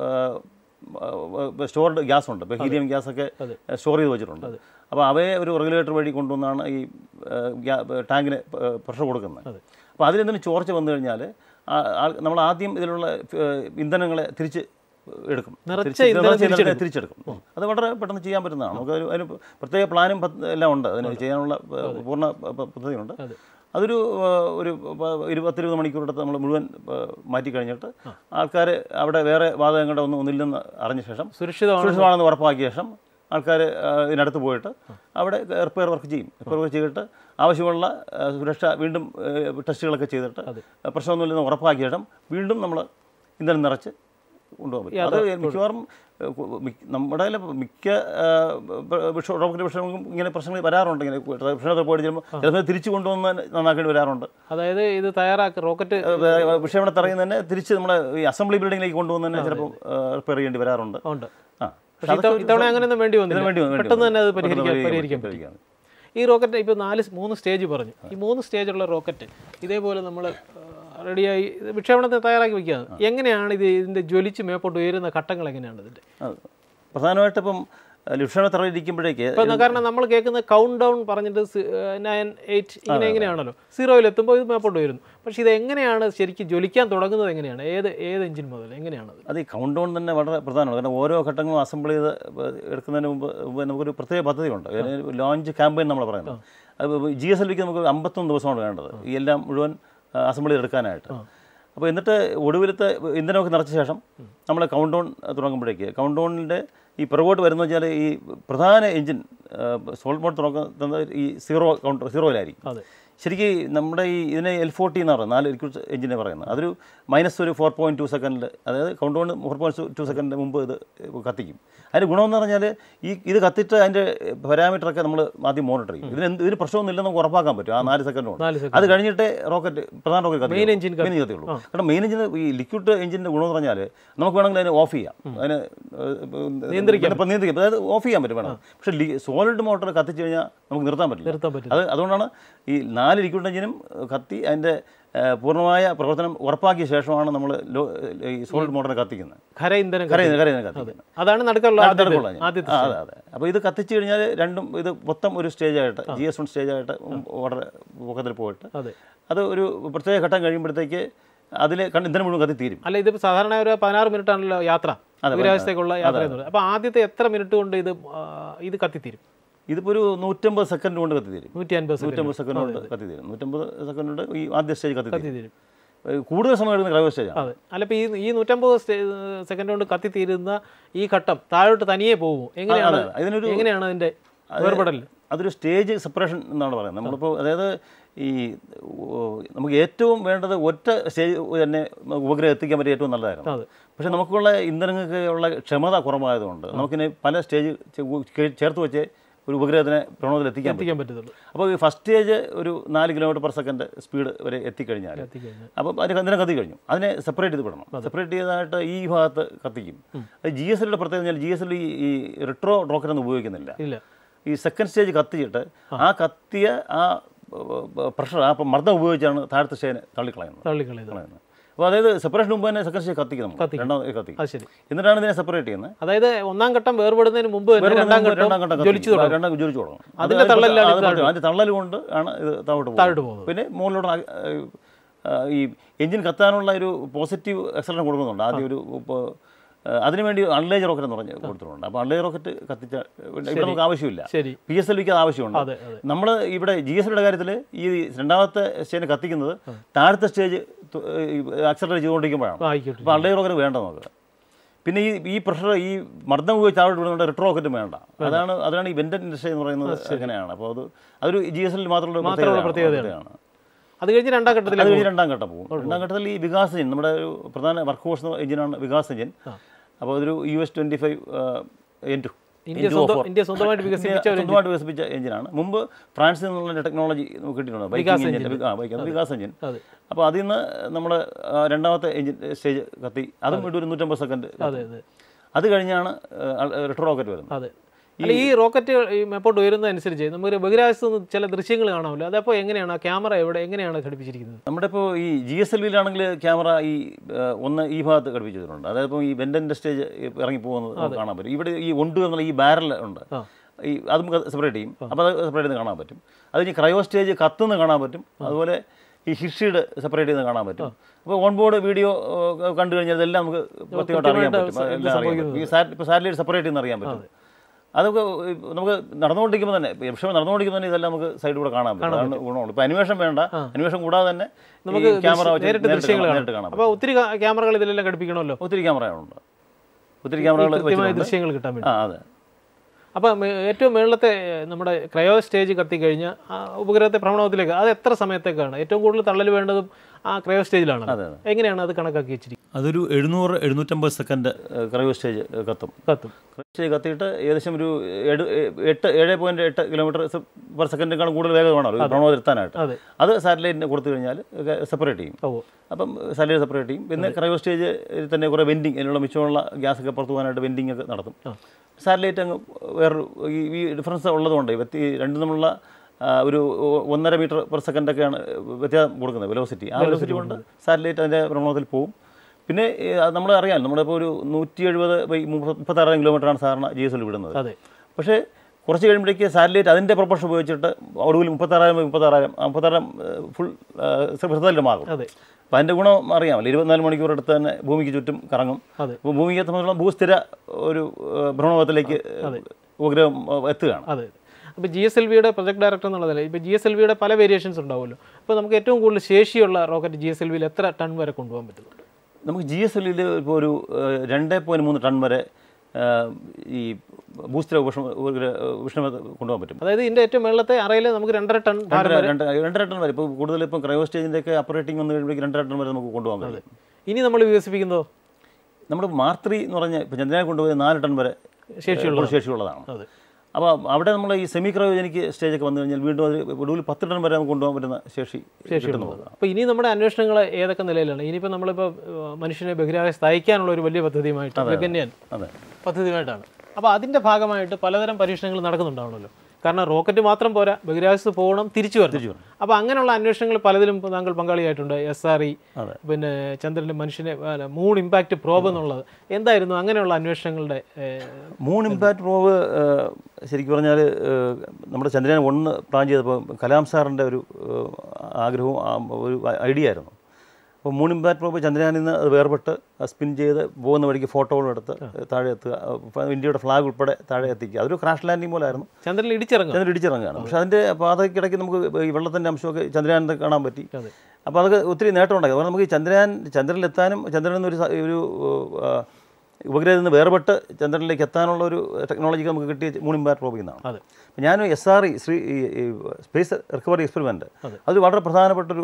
സ്റ്റോർഡ് ഗ്യാസ് ഉണ്ട് ഇപ്പോൾ ഹീലിയം ഗ്യാസ് ഒക്കെ സ്റ്റോർ ചെയ്ത് വെച്ചിട്ടുണ്ട് അപ്പോൾ അവയെ ഒരു റെഗുലേറ്റർ വഴി കൊണ്ടുവന്നാണ് ഈ ആ, ഗ്യാ- ടാങ്കിന് പ്രഷർ കൊടുക്കുന്നത് അപ്പോൾ അതിലെന്തെങ്കിലും ചോർച്ച വന്നു കഴിഞ്ഞാൽ നമ്മൾ ആദ്യം ഇതിലുള്ള ഏഹ്, ഇന്ധനങ്ങളെ തിരിച്ച് എടുക്കും നിറച്ച തിരിച്ച് ഇന്ധനം നിറച്ച ഇന്ധനത്തെ തിരിച്ചെടുക്കും അത് വളരെ പെട്ടെന്ന് ചെയ്യാൻ പറ്റുന്നതാണ് നമുക്ക് അതിന് അതിന് പ്രത്യേക പ്ലാനും പദ്ധ- എല്ലാം ഉണ്ട് അതിന് ചെയ്യാനുള്ള ഏഹ്, പൂർണ്ണ പ- പദ്ധതിയുണ്ട് അതെ. അതൊരു ഏഹ്, ഒരു പ- ഒരു പത്തിരുപത് മണിക്കൂറെടുത്ത് നമ്മൾ മുഴുവൻ ഏഹ്, മാറ്റി കഴിഞ്ഞിട്ട് ആൾക്കാർ അവിടെ വേറെ വാതകങ്ങളുടെ ഒന്നും ഒന്നില്ലെന്ന് അറിഞ്ഞ ശേഷം സുരക്ഷിതമാണ് സുരക്ഷിതമാണെന്ന് ഉറപ്പാക്കിയ ശേഷം ആൾക്കാർ ഇതിനടുത്ത് പോയിട്ട് അവിടെ റിപ്പയർ വർക്ക് ചെയ്യും റിപ്പയർ വർക്ക് ചെയ്തിട്ട് ആവശ്യമുള്ള ആ, സുരക്ഷ വീണ്ടും ഏ, ടെസ്റ്റുകളൊക്കെ ചെയ്തിട്ട് പ്രശ്നമൊന്നുമില്ലെന്ന് ഉറപ്പാക്കിയ ശേഷം വീണ്ടും നമ്മൾ ഇന്ധനം നിറച്ച് കൊണ്ടുപോകാൻ പറ്റും അത് മിക്കവാറും ഏ, കു- മിക്ക- നമ്മുടെ കയ്യില് മിക്ക ആ, ബ- വിഷ- റോക്കറ്റ് വിഷയങ്ങൾക്കും ഇങ്ങനെ പ്രശ്നങ്ങൾ വരാറുണ്ട് ഇങ്ങനെ വിഷയത്തെ പോയിട്ട് ചിലപ്പോൾ ചിലപ്പോൾ തിരിച്ച് കൊണ്ടുവന്ന് നന്നാക്കേണ്ടി വരാറുണ്ട് അതായത് ഇത് തയ്യാറാക്കി റോക്കറ്റ് വിഷയവിടെ തറയുന്ന തന്നെ തിരിച്ച് നമ്മളെ ഈ അസംബ്ലി ബിൽഡിങ്ങിലേക്ക് കൊണ്ടുവന്ന് തന്നെ ചിലപ്പോൾ റിപ്പയർ ചെയ്യേണ്ടി വരാറുണ്ട് ഉണ്ട് ആ പക്ഷേ ഇത്ത- ഇത്തവണ അങ്ങനെയൊന്നും വേണ്ടി വന്നില്ല ഇതിന് വേണ്ടി വേണ്ടി പെട്ടെന്ന് തന്നെ അത് വന്നു. പരിഹരിക്കാൻ പെട്ടെന്ന് പരിഹരിക്കാൻ പറ്റി പരിഹരിക്കാൻ. ഈ റോക്കറ്റ് ഇപ്പോൾ നാല് സ് മൂന്ന് സ്റ്റേജ് പറഞ്ഞു ഈ മൂന്ന് സ്റ്റേജുള്ള റോക്കറ്റ് ഇതേപോലെ നമ്മൾ റെഡിയായി ഇത് വിക്ഷേപണത്തിന് തയ്യാറാക്കി വെക്കുകയാണ് എങ്ങനെയാണ് ഇത് ഇതിൻ്റെ ജ്വലിച്ച് മേപ്പോട്ട് ഉയരുന്ന ഘട്ടങ്ങൾ എങ്ങനെയാണ് ഇതിൻ്റെ അത് പ്രധാനമായിട്ട് ഇപ്പം ലക്ഷണത്തറ ഇരിക്കുമ്പോഴേക്ക് ഇപ്പം കാരണം നമ്മൾ കേൾക്കുന്ന കൗണ്ട് ഡൗൺ പറഞ്ഞിട്ട് നയൻ എയ്റ്റ് ഇങ്ങനെ എങ്ങനെയാണല്ലോ സീറോയിൽ എത്തുമ്പോൾ ഇത് മേപ്പോട്ട് വരുന്നു പക്ഷേ ഇത് എങ്ങനെയാണ് ശരിക്കും ജ്വലിക്കാൻ തുടങ്ങുന്നത് എങ്ങനെയാണ് ഏത് ഏത് എഞ്ചിൻ മുതൽ എങ്ങനെയാണത് അത് ഈ കൗണ്ട് ഡൗൺ തന്നെ വളരെ പ്രധാനമാണ് കാരണം ഓരോ ഘട്ടങ്ങളും അസംബിൾ ചെയ്ത് എടുക്കുന്നതിന് മുമ്പ് മുമ്പ് നമുക്കൊരു പ്രത്യേക പദ്ധതിയുണ്ട് ലോഞ്ച് ക്യാമ്പയിൻ നമ്മൾ പറയുന്നത് അത് ജി എസ് എൽ വിക്ക് നമുക്ക് അമ്പത്തൊന്ന് ദിവസമാണ് വേണ്ടത് ഈ എല്ലാം മുഴുവൻ അസംബിൾ ചെയ്തെടുക്കാനായിട്ട് അപ്പോൾ എന്നിട്ട് ഒടുവിലത്തെ ഇന്ധനമൊക്കെ നിറച്ച ശേഷം നമ്മൾ കൗണ്ട് ഡൗൺ തുടങ്ങുമ്പോഴേക്ക് കൗണ്ട് ഡൗണിൻ്റെ ഈ പുറകോട്ട് വരുന്ന വെച്ചാൽ ഈ പ്രധാന എഞ്ചിൻ സോൾട്ട് മോഡ് തുറക്കുന്നത് ഈ സീറോ കൗണ്ടർ സീറോയിലായിരിക്കും അതെ ശരിക്കും നമ്മുടെ ഈ ഇതിനെ എൽ ഫോർട്ടി എന്ന് പറയുന്നത് നാല് ലിക്വിഡ് എഞ്ചിനെ പറയുന്നത് അതൊരു മൈനസ് ഒരു ഫോർ പോയിൻറ്റ് ടു സെക്കൻഡിൽ അതായത് കൗണ്ട് കൊണ്ട് ഫോർ പോയിൻറ്റ് ടു സെക്കൻഡിന് മുമ്പ് ഇത് കത്തിക്കും അതിൻ്റെ ഗുണമെന്ന് പറഞ്ഞാൽ ഈ ഇത് കത്തിയിട്ട് അതിൻ്റെ പാരാമീറ്ററൊക്കെ നമ്മൾ ആദ്യം മോണിറ്റർ ചെയ്യും ഇതിന് എന്ത് ഇതിന് പ്രശ്നമൊന്നുമില്ലെന്ന് നമുക്ക് ഉറപ്പാക്കാൻ പറ്റും ആ നാല് സെക്കൻഡ് കൊണ്ട് നാല് സെക്കൻഡ് അത് കഴിഞ്ഞിട്ട് റോക്കറ്റ് പ്രധാന റോക്കറ്റ് Main engine മെയിൻ കത്തിയുള്ളൂ കാരണം മെയിൻ എഞ്ചിന് ഈ ലിക്വിഡ് എഞ്ചിൻ്റെ ഗുണമെന്ന് പറഞ്ഞാൽ നമുക്ക് വേണമെങ്കിൽ അതിനെ ഓഫ് ചെയ്യാം അതിന് നിയന്ത്രിക്കാം ഇപ്പം നിയന്ത്രിക്കാം അതായത് ഓഫ് ചെയ്യാൻ പറ്റും വേണം പക്ഷേ സോളിഡ് മോട്ടർ കത്തിച്ച് കഴിഞ്ഞാൽ നമുക്ക് നിർത്താൻ പറ്റില്ല നിർത്താൻ പറ്റും അത് അതുകൊണ്ടാണ് ഈ നാല് ലിക്വിഡ് എഞ്ചിനും ഏഹ്, കത്തി അതിൻ്റെ ഏഹ്, പൂർണ്ണമായ പ്രവർത്തനം ഉറപ്പാക്കിയ ശേഷമാണ് നമ്മൾ ലോ ഈ സോളിഡ് മോട്ടറിനെ കത്തിക്കുന്നത് ഖര ഇന്ധനം കരയുന്നത് കരയുന്നത് കത്തിക്കുന്നത് അതാണ് നടുക്കുള്ള ആദ്യത്തെ- നടക്കുള്ള engine. ആദ്യത്തെ ആ, അതെ അതെ അപ്പോൾ ഇത് കത്തിച്ച് കഴിഞ്ഞാൽ രണ്ടും ഇത് മൊത്തം ഒരു സ്റ്റേജായിട്ട് ജി എസ് വൺ സ്റ്റേജായിട്ട് വളരെ പൊക്കത്തിൽ പോയിട്ട് അതെ അത് ഒരു പ്രത്യേക ഘട്ടം കഴിയുമ്പോഴത്തേക്ക് അതിൽ കണ്ട് ഇന്ധനം മുഴുവൻ കത്തി തീരും അല്ല ഇത് സാധാരണ ഒരു പതിനാറ് മിനിറ്റ് ആണല്ലോ യാത്ര ദൂരാവസ്ഥയ്ക്കുള്ള യാത്ര എന്നുള്ളത് അപ്പോൾ ആദ്യത്തെ എത്ര മിനിറ്റ് കൊണ്ട് ഇത് ആ, ഇത് കത്തിത്തീരും ഇതിപ്പോൾ ഒരു നൂറ്റമ്പത് സെക്കൻഡ് കൊണ്ട് കത്തി തീരും നൂറ്റി അൻപത് സെക്കൻഡ് നൂറ്റമ്പത് സെക്കൻഡ് കൊണ്ട് കത്തി തീരും നൂറ്റമ്പത് സെക്കൻഡ് കൊണ്ട് ഈ ആദ്യ സ്റ്റേജ് കത്തി തീരും കത്തിത്തീരും ഏഹ് കൂടുതൽ സമയം എടുക്കുന്ന ക്രൈവ സ്റ്റേജാണ് അതെ അല്ല ഇപ്പോൾ ഈ ഈ നൂറ്റമ്പത് സെക്കൻഡ് കൊണ്ട് കത്തിത്തീരുന്ന ഈ ഘട്ടം താഴോട്ട് തനിയെ പോകുമോ എങ്ങനെയാണ് അതെ, ഇതിനൊരു എങ്ങനെയാണ് അതിൻ്റെ വേർപെടൽ അതൊരു സ്റ്റേജ് സെപ്പറേഷൻ എന്നാണ് പറയുന്നത് നമ്മളിപ്പോൾ അതായത് ഈ ഓ, നമുക്ക് ഏറ്റവും വേണ്ടത് ഒറ്റ സ്റ്റേജ് തന്നെ ഉപഗ്രഹം എത്തിക്കാൻ പറ്റിയ ഏറ്റവും നല്ലതായിരുന്നു അതെ പക്ഷേ നമുക്കുള്ള ഇന്ധനങ്ങൾക്ക് ഉള്ള ക്ഷമത കുറവായതുകൊണ്ട് നമുക്കിനി പല സ്റ്റേജ് ചെ- ചേർത്ത് വെച്ച് ഒരു ഉപഗ്രഹത്തിനെ ഭ്രമണത്തിൽ എത്തിക്കാൻ പറ്റും എത്തിക്കാൻ പറ്റത്തുള്ളൂ അപ്പോൾ ഈ ഫസ്റ്റ് സ്റ്റേജ് ഒരു നാല് കിലോമീറ്റർ പെർ സെക്കൻഡ് സ്പീഡ് വരെ എത്തിക്കഴിഞ്ഞാൽ എത്തിക്കഴിഞ്ഞാൽ അപ്പോൾ അതിന് ഇന്ധനം കത്തി കഴിഞ്ഞു അതിനെ സെപ്പറേറ്റ് ചെയ്ത് വിടണം സെപ്പറേറ്റ് ചെയ്തതായിട്ട് ഈ ഭാഗത്ത് കത്തിക്കും അത് ജി എസ് എല്ലിൻ്റെ പ്രത്യേകത ജി എസ് എൽ ഈ റിട്രോ റോക്കറ്റൊന്നും ഉപയോഗിക്കുന്നില്ല ഇല്ല ഈ സെക്കൻഡ് സ്റ്റേജ് കത്തിച്ചിട്ട് ആ കത്തിയ ആ പ്രഷർ ആ മർദ്ദം ഉപയോഗിച്ചാണ് താഴത്തെ സ്റ്റേജിനെ തള്ളിക്കളയുന്നത് തള്ളിക്കളയത് കളയുന്നത് അപ്പോൾ അതായത് സെപ്പറേഷൻ മുമ്പ് തന്നെ സെക്കൻഡ് സ്റ്റേജ് കത്തിക്കും നമ്മൾ കത്തിക്കും. രണ്ടാമത് കത്തിക്കും അത് ശരി എന്നിട്ടാണ് ഇതിനെ സെപ്പറേറ്റ് ചെയ്യുന്നത് അതായത് ഒന്നാം ഘട്ടം വേർപെടുന്നതിന് മുമ്പ് തന്നെ വേറെ രണ്ടാം രണ്ടാം ഘട്ടം ഘട്ടം ജ്വലിച്ചു കത്തിക്കും. തുടങ്ങും രണ്ടാം ജ്വലിച്ചു തുടങ്ങും അത് അതിന്റെ അത് തള്ളലിലാണ് അത് ഇത് പറ്റും. അതിന്റെ തള്ളൽ കൊണ്ട് ആണ് ഇത് താഴോട്ട് പോകുന്നത് താഴോട്ട് പോകുന്നത് പിന്നെ മുകളിലോട്ട് ആ- ആ, ഈ എഞ്ചിൻ കത്താനുള്ള ഒരു പോസിറ്റീവ് എക്സലറേഷൻ കൊടുക്കുന്നുണ്ട് ആദ്യം ഒരു ഇപ്പോൾ അതിനുവേണ്ടി അൺലേജ് റോക്കറ്റ് എന്ന് പറഞ്ഞ് കൊടുത്തിട്ടുണ്ട് അപ്പോൾ അൺലേജ് റോക്കറ്റ് കത്തിച്ച ഇവിടെ നമുക്ക് ആവശ്യമില്ല ശരി പി എസ് എൽ വിക്ക് അത് ആവശ്യമുണ്ട് അതെ അതെ നമ്മൾ ഇവിടെ ജി എസ് ബിയുടെ കാര്യത്തിൽ ഈ രണ്ടാമത്തെ സ്റ്റേജിന് കത്തിക്കുന്നത് താഴത്തെ സ്റ്റേജ് അക്സലറേറ്റ് ചെയ്തുകൊണ്ടിരിക്കുമ്പോഴാണ് ആയിക്കോട്ടെ അപ്പോൾ അൺലേജ് റോക്കറ്റ് വേണ്ട നമുക്ക് പിന്നെ ഈ ഈ പ്രഷർ ഈ മർദ്ദം ഉപയോഗിച്ച് താഴോട്ട് വിടുന്നുണ്ട് റിട്രോ റോക്കറ്റും വേണ്ട അതാണ് അതാണ് ഈ വെൻഡൻ ഇൻഡസ്ട്രി എന്ന് പറയുന്നത് അങ്ങനെയാണ് അപ്പോൾ അത് അതൊരു ജി എസ് എല്ലിൽ മാത്രമുള്ള മാത്രമുള്ള പ്രത്യേകതയാണ് അത് കഴിഞ്ഞ് രണ്ടാം അത് ഘട്ടത്തിലേക്ക് കഴിഞ്ഞ് രണ്ടാം ഘട്ടം പോകും രണ്ടാം ഘട്ടത്തിൽ ഈ വികാസ് എഞ്ചിൻ നമ്മുടെ ഒരു പ്രധാന വർക്ക് ഫോഴ്സ് എഞ്ചിനാണ് വികാസ് എഞ്ചിൻ അപ്പോൾ അതൊരു U S twenty five N two India സ്വന്തം ഇന്ത്യ സ്വന്തമായിട്ട് വികസിപ്പിച്ച ഒരു സ്വന്തമായിട്ട് വികസിപ്പിച്ച എഞ്ചിനാണ് മുമ്പ് ഫ്രാൻസിൽ നിന്നുള്ള ടെക്നോളജി നമുക്ക് കിട്ടിയിട്ടുണ്ട് ബൈക്കിംഗ് എഞ്ചിൻ ആ ബൈക്ക് വികാസ് എഞ്ചിൻ അതെ അപ്പോൾ അതിൽ നിന്ന് നമ്മൾ രണ്ടാമത്തെ എഞ്ചിൻ സ്റ്റേജ് കത്തി അതും ഒരു നൂറ്റമ്പത് സെക്കൻഡ് അതെ അതെ അത് കഴിഞ്ഞാണ് റിട്ടർ റോക്കറ്റ് വരുന്നത് അതെ അല്ല ഈ റോക്കറ്റ് ഈ മേപ്പോട്ട് ഉയരുന്നതനുസരിച്ച് നമുക്ക് ബഹിരാകാശത്ത് നിന്ന് ചില ദൃശ്യങ്ങൾ കാണാമല്ലോ അതപ്പോൾ എങ്ങനെയാണ് ആ ക്യാമറ എവിടെ എങ്ങനെയാണ് ഘടിപ്പിച്ചിരിക്കുന്നത് നമ്മുടെ ഇപ്പോൾ ഈ ജി എസ് എൽ വിയിലാണെങ്കിൽ ക്യാമറ ഈ ആ, ഒന്ന് ഈ ഭാഗത്ത് ഘടിപ്പിച്ച് വെച്ചിട്ടുണ്ട് അതായത് ഇപ്പോൾ ഈ വെൻഡൻ്റെ സ്റ്റേജ് ഇറങ്ങി പോകുന്നത് നമുക്ക് കാണാൻ പറ്റും ഇവിടെ ഈ ഒണ്ട് എന്നുള്ള ഈ ബാരൽ ഉണ്ട് ആ. ഈ അത് നമുക്ക് സെപ്പറേറ്റ് ചെയ്യും അപ്പോൾ അത് സെപ്പറേറ്റ് ചെയ്ത് കാണാൻ പറ്റും അത് ഈ ക്രയോ സ്റ്റേജ് കത്തുന്ന കാണാൻ പറ്റും അതുപോലെ ഈ ഹിഷീഡ് സെപ്പറേറ്റ് ചെയ്ത് കാണാൻ പറ്റും അപ്പോൾ ഓൺ ബോർഡ് വീഡിയോ കണ്ടു കഴിഞ്ഞാൽ ഇതെല്ലാം നമുക്ക് പ്രത്യേകമായിട്ട് അറിയാൻ പറ്റും കൃത്യമായിട്ട് എല്ലാം അറിയാൻ പറ്റും ഈ സാറ്റ് ഇപ്പോൾ സാറ്റലൈറ്റ് സെപ്പറേറ്റ് ചെയ്യുന്ന അറിയാൻ പറ്റും അതൊക്കെ ഈ നമുക്ക് നടന്നുകൊണ്ടിരിക്കുമ്പോൾ തന്നെ വിഷയം നടന്നുകൊണ്ടിരിക്കുമ്പോൾ തന്നെ ഇതെല്ലാം നമുക്ക് സൈഡിൽ കൂടെ കാണാൻ പറ്റും അതാണ് ഗുണമുള്ളൂ ഇപ്പോൾ അനിമേഷൻ വേണ്ട അനിമേഷൻ കൂടാതെ തന്നെ നമുക്ക് ക്യാമറ ദൃശ്യ- വെച്ച് നേരിട്ട് ദൃശ്യങ്ങൾ കാണാം നേരിട്ട് കാണാൻ പറ്റും അപ്പോൾ ഒത്തിരി കാ- ക്യാമറകൾ ഇതിലെല്ലാം ഘടിപ്പിക്കണമല്ലോ ഒത്തിരി ക്യാമറകളുണ്ട് ഒത്തിരി ക്യാമറകൾ കൃത്യമായ വെച്ചിട്ടുണ്ട് ദൃശ്യങ്ങൾ കിട്ടാൻ വേണ്ടി ആ അതെ അപ്പോൾ മേ- ഏറ്റവും മുകളിലത്തെ ഏഹ്, നമ്മുടെ ക്രയോ സ്റ്റേജ് കത്തിക്കഴിഞ്ഞ് ആ ഉപഗ്രഹത്തെ ഭ്രമണത്തിലേക്ക് അത് എത്ര സമയത്തേക്കാണ് ഏറ്റവും കൂടുതൽ തള്ളൽ വേണ്ടതും ആ ക്രയോ സ്റ്റേജിലാണ് അതെ, അതെ. എങ്ങനെയാണ് അത് കണക്കാക്കി വെച്ചിരിക്കുന്നത് അതൊരു എഴുന്നൂറ് എഴുന്നൂറ്റമ്പത് സെക്കൻഡ് ക്രയോ സ്റ്റേജ് കത്തും കത്തും ക്രയോ സ്റ്റേജ് കത്തിയിട്ട് ഏകദേശം ഒരു ഏഴ് എട്ട് ഏഴ് പോയിൻറ്റ് എട്ട് കിലോമീറ്റർ പെർ സെക്കൻഡിനേക്കാളും കൂടുതൽ വേഗത വേണം ഒരു ഭ്രമണം എത്താനായിട്ട് അതെ അത് സാറ്റലൈറ്റിന് കൊടുത്തു കഴിഞ്ഞാൽ സെപ്പറേറ്റ് ചെയ്യും ഓ അപ്പം സാലറി സെപ്പറേറ്റ് ചെയ്യും പിന്നെ ക്രയോ സ്റ്റേജ് തന്നെ കുറേ വെൻഡിങ് അതിനുള്ള മിച്ചമുള്ള ഗ്യാസ് ഒക്കെ പുറത്തു പോകാനായിട്ട് വെൻഡിങ് ഒക്കെ നടത്തും ആ. സാറ്റലൈറ്റ് അങ്ങ് വേറൊരു ഈ ഈ ഡിഫറൻസ് ഉള്ളതുകൊണ്ട് വ്യക്തി രണ്ടും തമ്മിലുള്ള ആ, ഒരു ഒ- ഒന്നര മീറ്റർ പെർ സെക്കൻഡൊക്കെയാണ് വ്യത്യാസം കൊടുക്കുന്നത് വെലോസിറ്റി ആ വെലോസിറ്റി കൊണ്ട് സാറ്റലൈറ്റ് അതിൻ്റെ ഭ്രമണത്തിൽ പോവും പിന്നെ നമ്മൾ അറിയാം നമ്മളിപ്പോൾ ഒരു നൂറ്റി എഴുപത് ബൈ മുപ്പത്താറായിരം കിലോമീറ്ററാണ് സാധാരണ ജി എസ് എൽ വിടുന്നത് അതെ പക്ഷേ കുറച്ച് കഴിയുമ്പോഴേക്ക് സാറ്റലൈറ്റ് അതിൻ്റെ പ്രൊപ്പർഷൻ ഉപയോഗിച്ചിട്ട് ഒടുവിൽ മുപ്പത്താറായിരം ബൈ മുപ്പത്താറായിരം ആ മുപ്പത്താറായിരം ഫുൾ വൃത്തത്തിലുമാകും അതെ അപ്പം അതിൻ്റെ ഗുണം അറിയാമല്ലോ ഇരുപത്തിനാല് മണിക്കൂർ എടുത്ത് തന്നെ ഭൂമിക്ക് ചുറ്റും കറങ്ങും അതെ അപ്പോൾ ഭൂമിക്ക് സംബന്ധിച്ചുള്ള ഭൂസ്ഥിര ഒരു ഏഹ്, ഭ്രമണപഥത്തിലേക്ക് ഉപഗ്രഹം ഏഹ്, എത്തുകയാണ് അതെ അപ്പോൾ ജി എസ് എൽ വിയുടെ പ്രൊജക്ട് ഡയറക്ടർ എന്നുള്ളതല്ല ഇപ്പോൾ ജി എസ് എൽ വിയുടെ പല വേരിയേഷൻസ് ഉണ്ടാവുമല്ലോ അപ്പോൾ നമുക്ക് ഏറ്റവും കൂടുതൽ ശേഷിയുള്ള റോക്കറ്റ് ജി എസ് എൽ വിയിൽ എത്ര ടൺ വരെ കൊണ്ടുപോകാൻ പറ്റുന്നുണ്ട് നമുക്ക് ജി എസ് എല്ലിൽ ഇപ്പോൾ ഒരു ഏഹ്, രണ്ട് പോയിൻറ്റ് മൂന്ന് ടൺ വരെ ഏഹ്, ഈ ഭൂസ്ഥിര ഉഷ്ണ ഉഷ്ണമ കൊണ്ടുപോകാൻ പറ്റും അതായത് ഇതിൻ്റെ ഏറ്റവും മേളത്തെ അറയിൽ നമുക്ക് രണ്ടര ടൺ ഭാരം രണ്ടര രണ്ട് രണ്ടര ടൺ വരെ ഇപ്പോൾ കൂടുതൽ ഇപ്പം ക്രയോ സ്റ്റേജിൻ്റെ ഒക്കെ അപ്പറേറ്റിംഗ് വന്നു കഴിയുമ്പോഴേക്ക് രണ്ടര ടൺ വരെ നമുക്ക് കൊണ്ടുപോകാൻ കഴിയും ഇനി നമ്മൾ വികസിപ്പിക്കുന്നതോ നമ്മുടെ മാർത്രി എന്ന് പറഞ്ഞ ഇപ്പം ചന്ദ്രനെ കൊണ്ടുപോയി നാല് ടൺ വരെ ശേഷിയുള്ള ഏഹ്, ശേഷിയുള്ളതാണ് അതെ അപ്പോൾ അവിടെ നമ്മൾ ഈ സെമി ക്രയോജനിക്ക് സ്റ്റേജൊക്കെ വന്നു കഴിഞ്ഞാൽ വീണ്ടും അത് ഒടുവിൽ പത്ത് ടൺ വരെ നമുക്ക് കൊണ്ടുപോകാൻ പറ്റുന്ന ശേഷി കിട്ടുന്നു അപ്പോൾ ഇനി നമ്മുടെ അന്വേഷണങ്ങൾ ഏതൊക്കെ നിലയിലാണ് ഇനിയിപ്പോൾ നമ്മളിപ്പോൾ ഏഹ്, മനുഷ്യനെ ബഹിരാകാശത്ത് അയക്കാനുള്ള ഒരു വലിയ പദ്ധതിയുമായിട്ട് ഗഗന്യാൻ അതെ പദ്ധതിയുമായിട്ടാണ് അപ്പോൾ അതിൻ്റെ ഭാഗമായിട്ട് പലതരം പരീക്ഷണങ്ങൾ നടക്കുന്നുണ്ടാവണമല്ലോ കാരണം റോക്കറ്റ് മാത്രം പോരാ ബഹിരാകാശത്ത് പോകണം തിരിച്ചു വരണം അപ്പോൾ അങ്ങനെയുള്ള അന്വേഷണങ്ങൾ പലതിലും ഇപ്പോൾ താങ്കൾ പങ്കാളിയായിട്ടുണ്ട് എസ് ആർ ഇ അതെ. പിന്നെ ചന്ദ്രൻ്റെ മനുഷ്യനെ അല്ല, മൂൺ ഇമ്പാക്റ്റ് പ്രോബ് എന്നുള്ളത് എന്തായിരുന്നു അങ്ങനെയുള്ള അന്വേഷണങ്ങളുടെ ഏഹ്, മൂൺ ഇമ്പാക്ട് പ്രോവ് ശരിക്കും പറഞ്ഞാൽ നമ്മുടെ ചന്ദ്രയാൻ ഒന്ന് പ്ലാൻ ചെയ്തപ്പോൾ കലാം സാറിൻ്റെ ഒരു ഏഹ്, ആഗ്രഹവും ആ ഒരു ഐഡിയ ആയിരുന്നു അപ്പോൾ മൂൺ ഇമ്പാക്ട് പ്രോബ് ചന്ദ്രയാനിൽ നിന്ന് അത് വേർപെട്ട് സ്പിൻ ചെയ്ത് പോകുന്ന വഴിക്ക് ഫോട്ടോകളും എടുത്ത് താഴെ എത്തുക അപ്പോൾ ഇന്ത്യയുടെ ഫ്ലാഗ് ഉൾപ്പെടെ താഴെ എത്തിക്കുക അതൊരു ക്രാഷ് ലാൻഡിംഗ് പോലായിരുന്നു ചന്ദ്രനിൽ ഇടിച്ചിറങ്ങും ചന്ദ്രൻ ഇടിച്ചിറങ്ങുകയാണ് പക്ഷേ അതിൻ്റെ പാതയ്ക്കിടയ്ക്ക് നമുക്ക് ഈ വെള്ളത്തിൻ്റെ അംശമൊക്കെ ചന്ദ്രയാനിൽ കാണാൻ പറ്റി അതെ അപ്പോൾ അതൊക്കെ ഒത്തിരി നേട്ടം ഉണ്ടാക്കി അതുകൊണ്ട് നമുക്ക് ഈ ചന്ദ്രയാൻ ചന്ദ്രനിലെത്താനും ചന്ദ്രനിൽ നിന്ന് ഒരു സ- ഒരു ആ, ഉപഗ്രഹത്തിൽ നിന്ന് വേർപെട്ട് ചന്ദ്രനിലേക്ക് എത്താനുള്ള ഒരു ടെക്നോളജി നമുക്ക് കിട്ടിയ മൂൺ ഇമ്പാക്ട് പ്രോബിൽ നിന്നാണ് അതെ അപ്പോൾ ഞാൻ എസ് ആർ ഇ ശ്രീ സ്പേസ് റിക്കവറി എക്സ്പെരിമെൻറ്റ് അത് വളരെ പ്രധാനപ്പെട്ടൊരു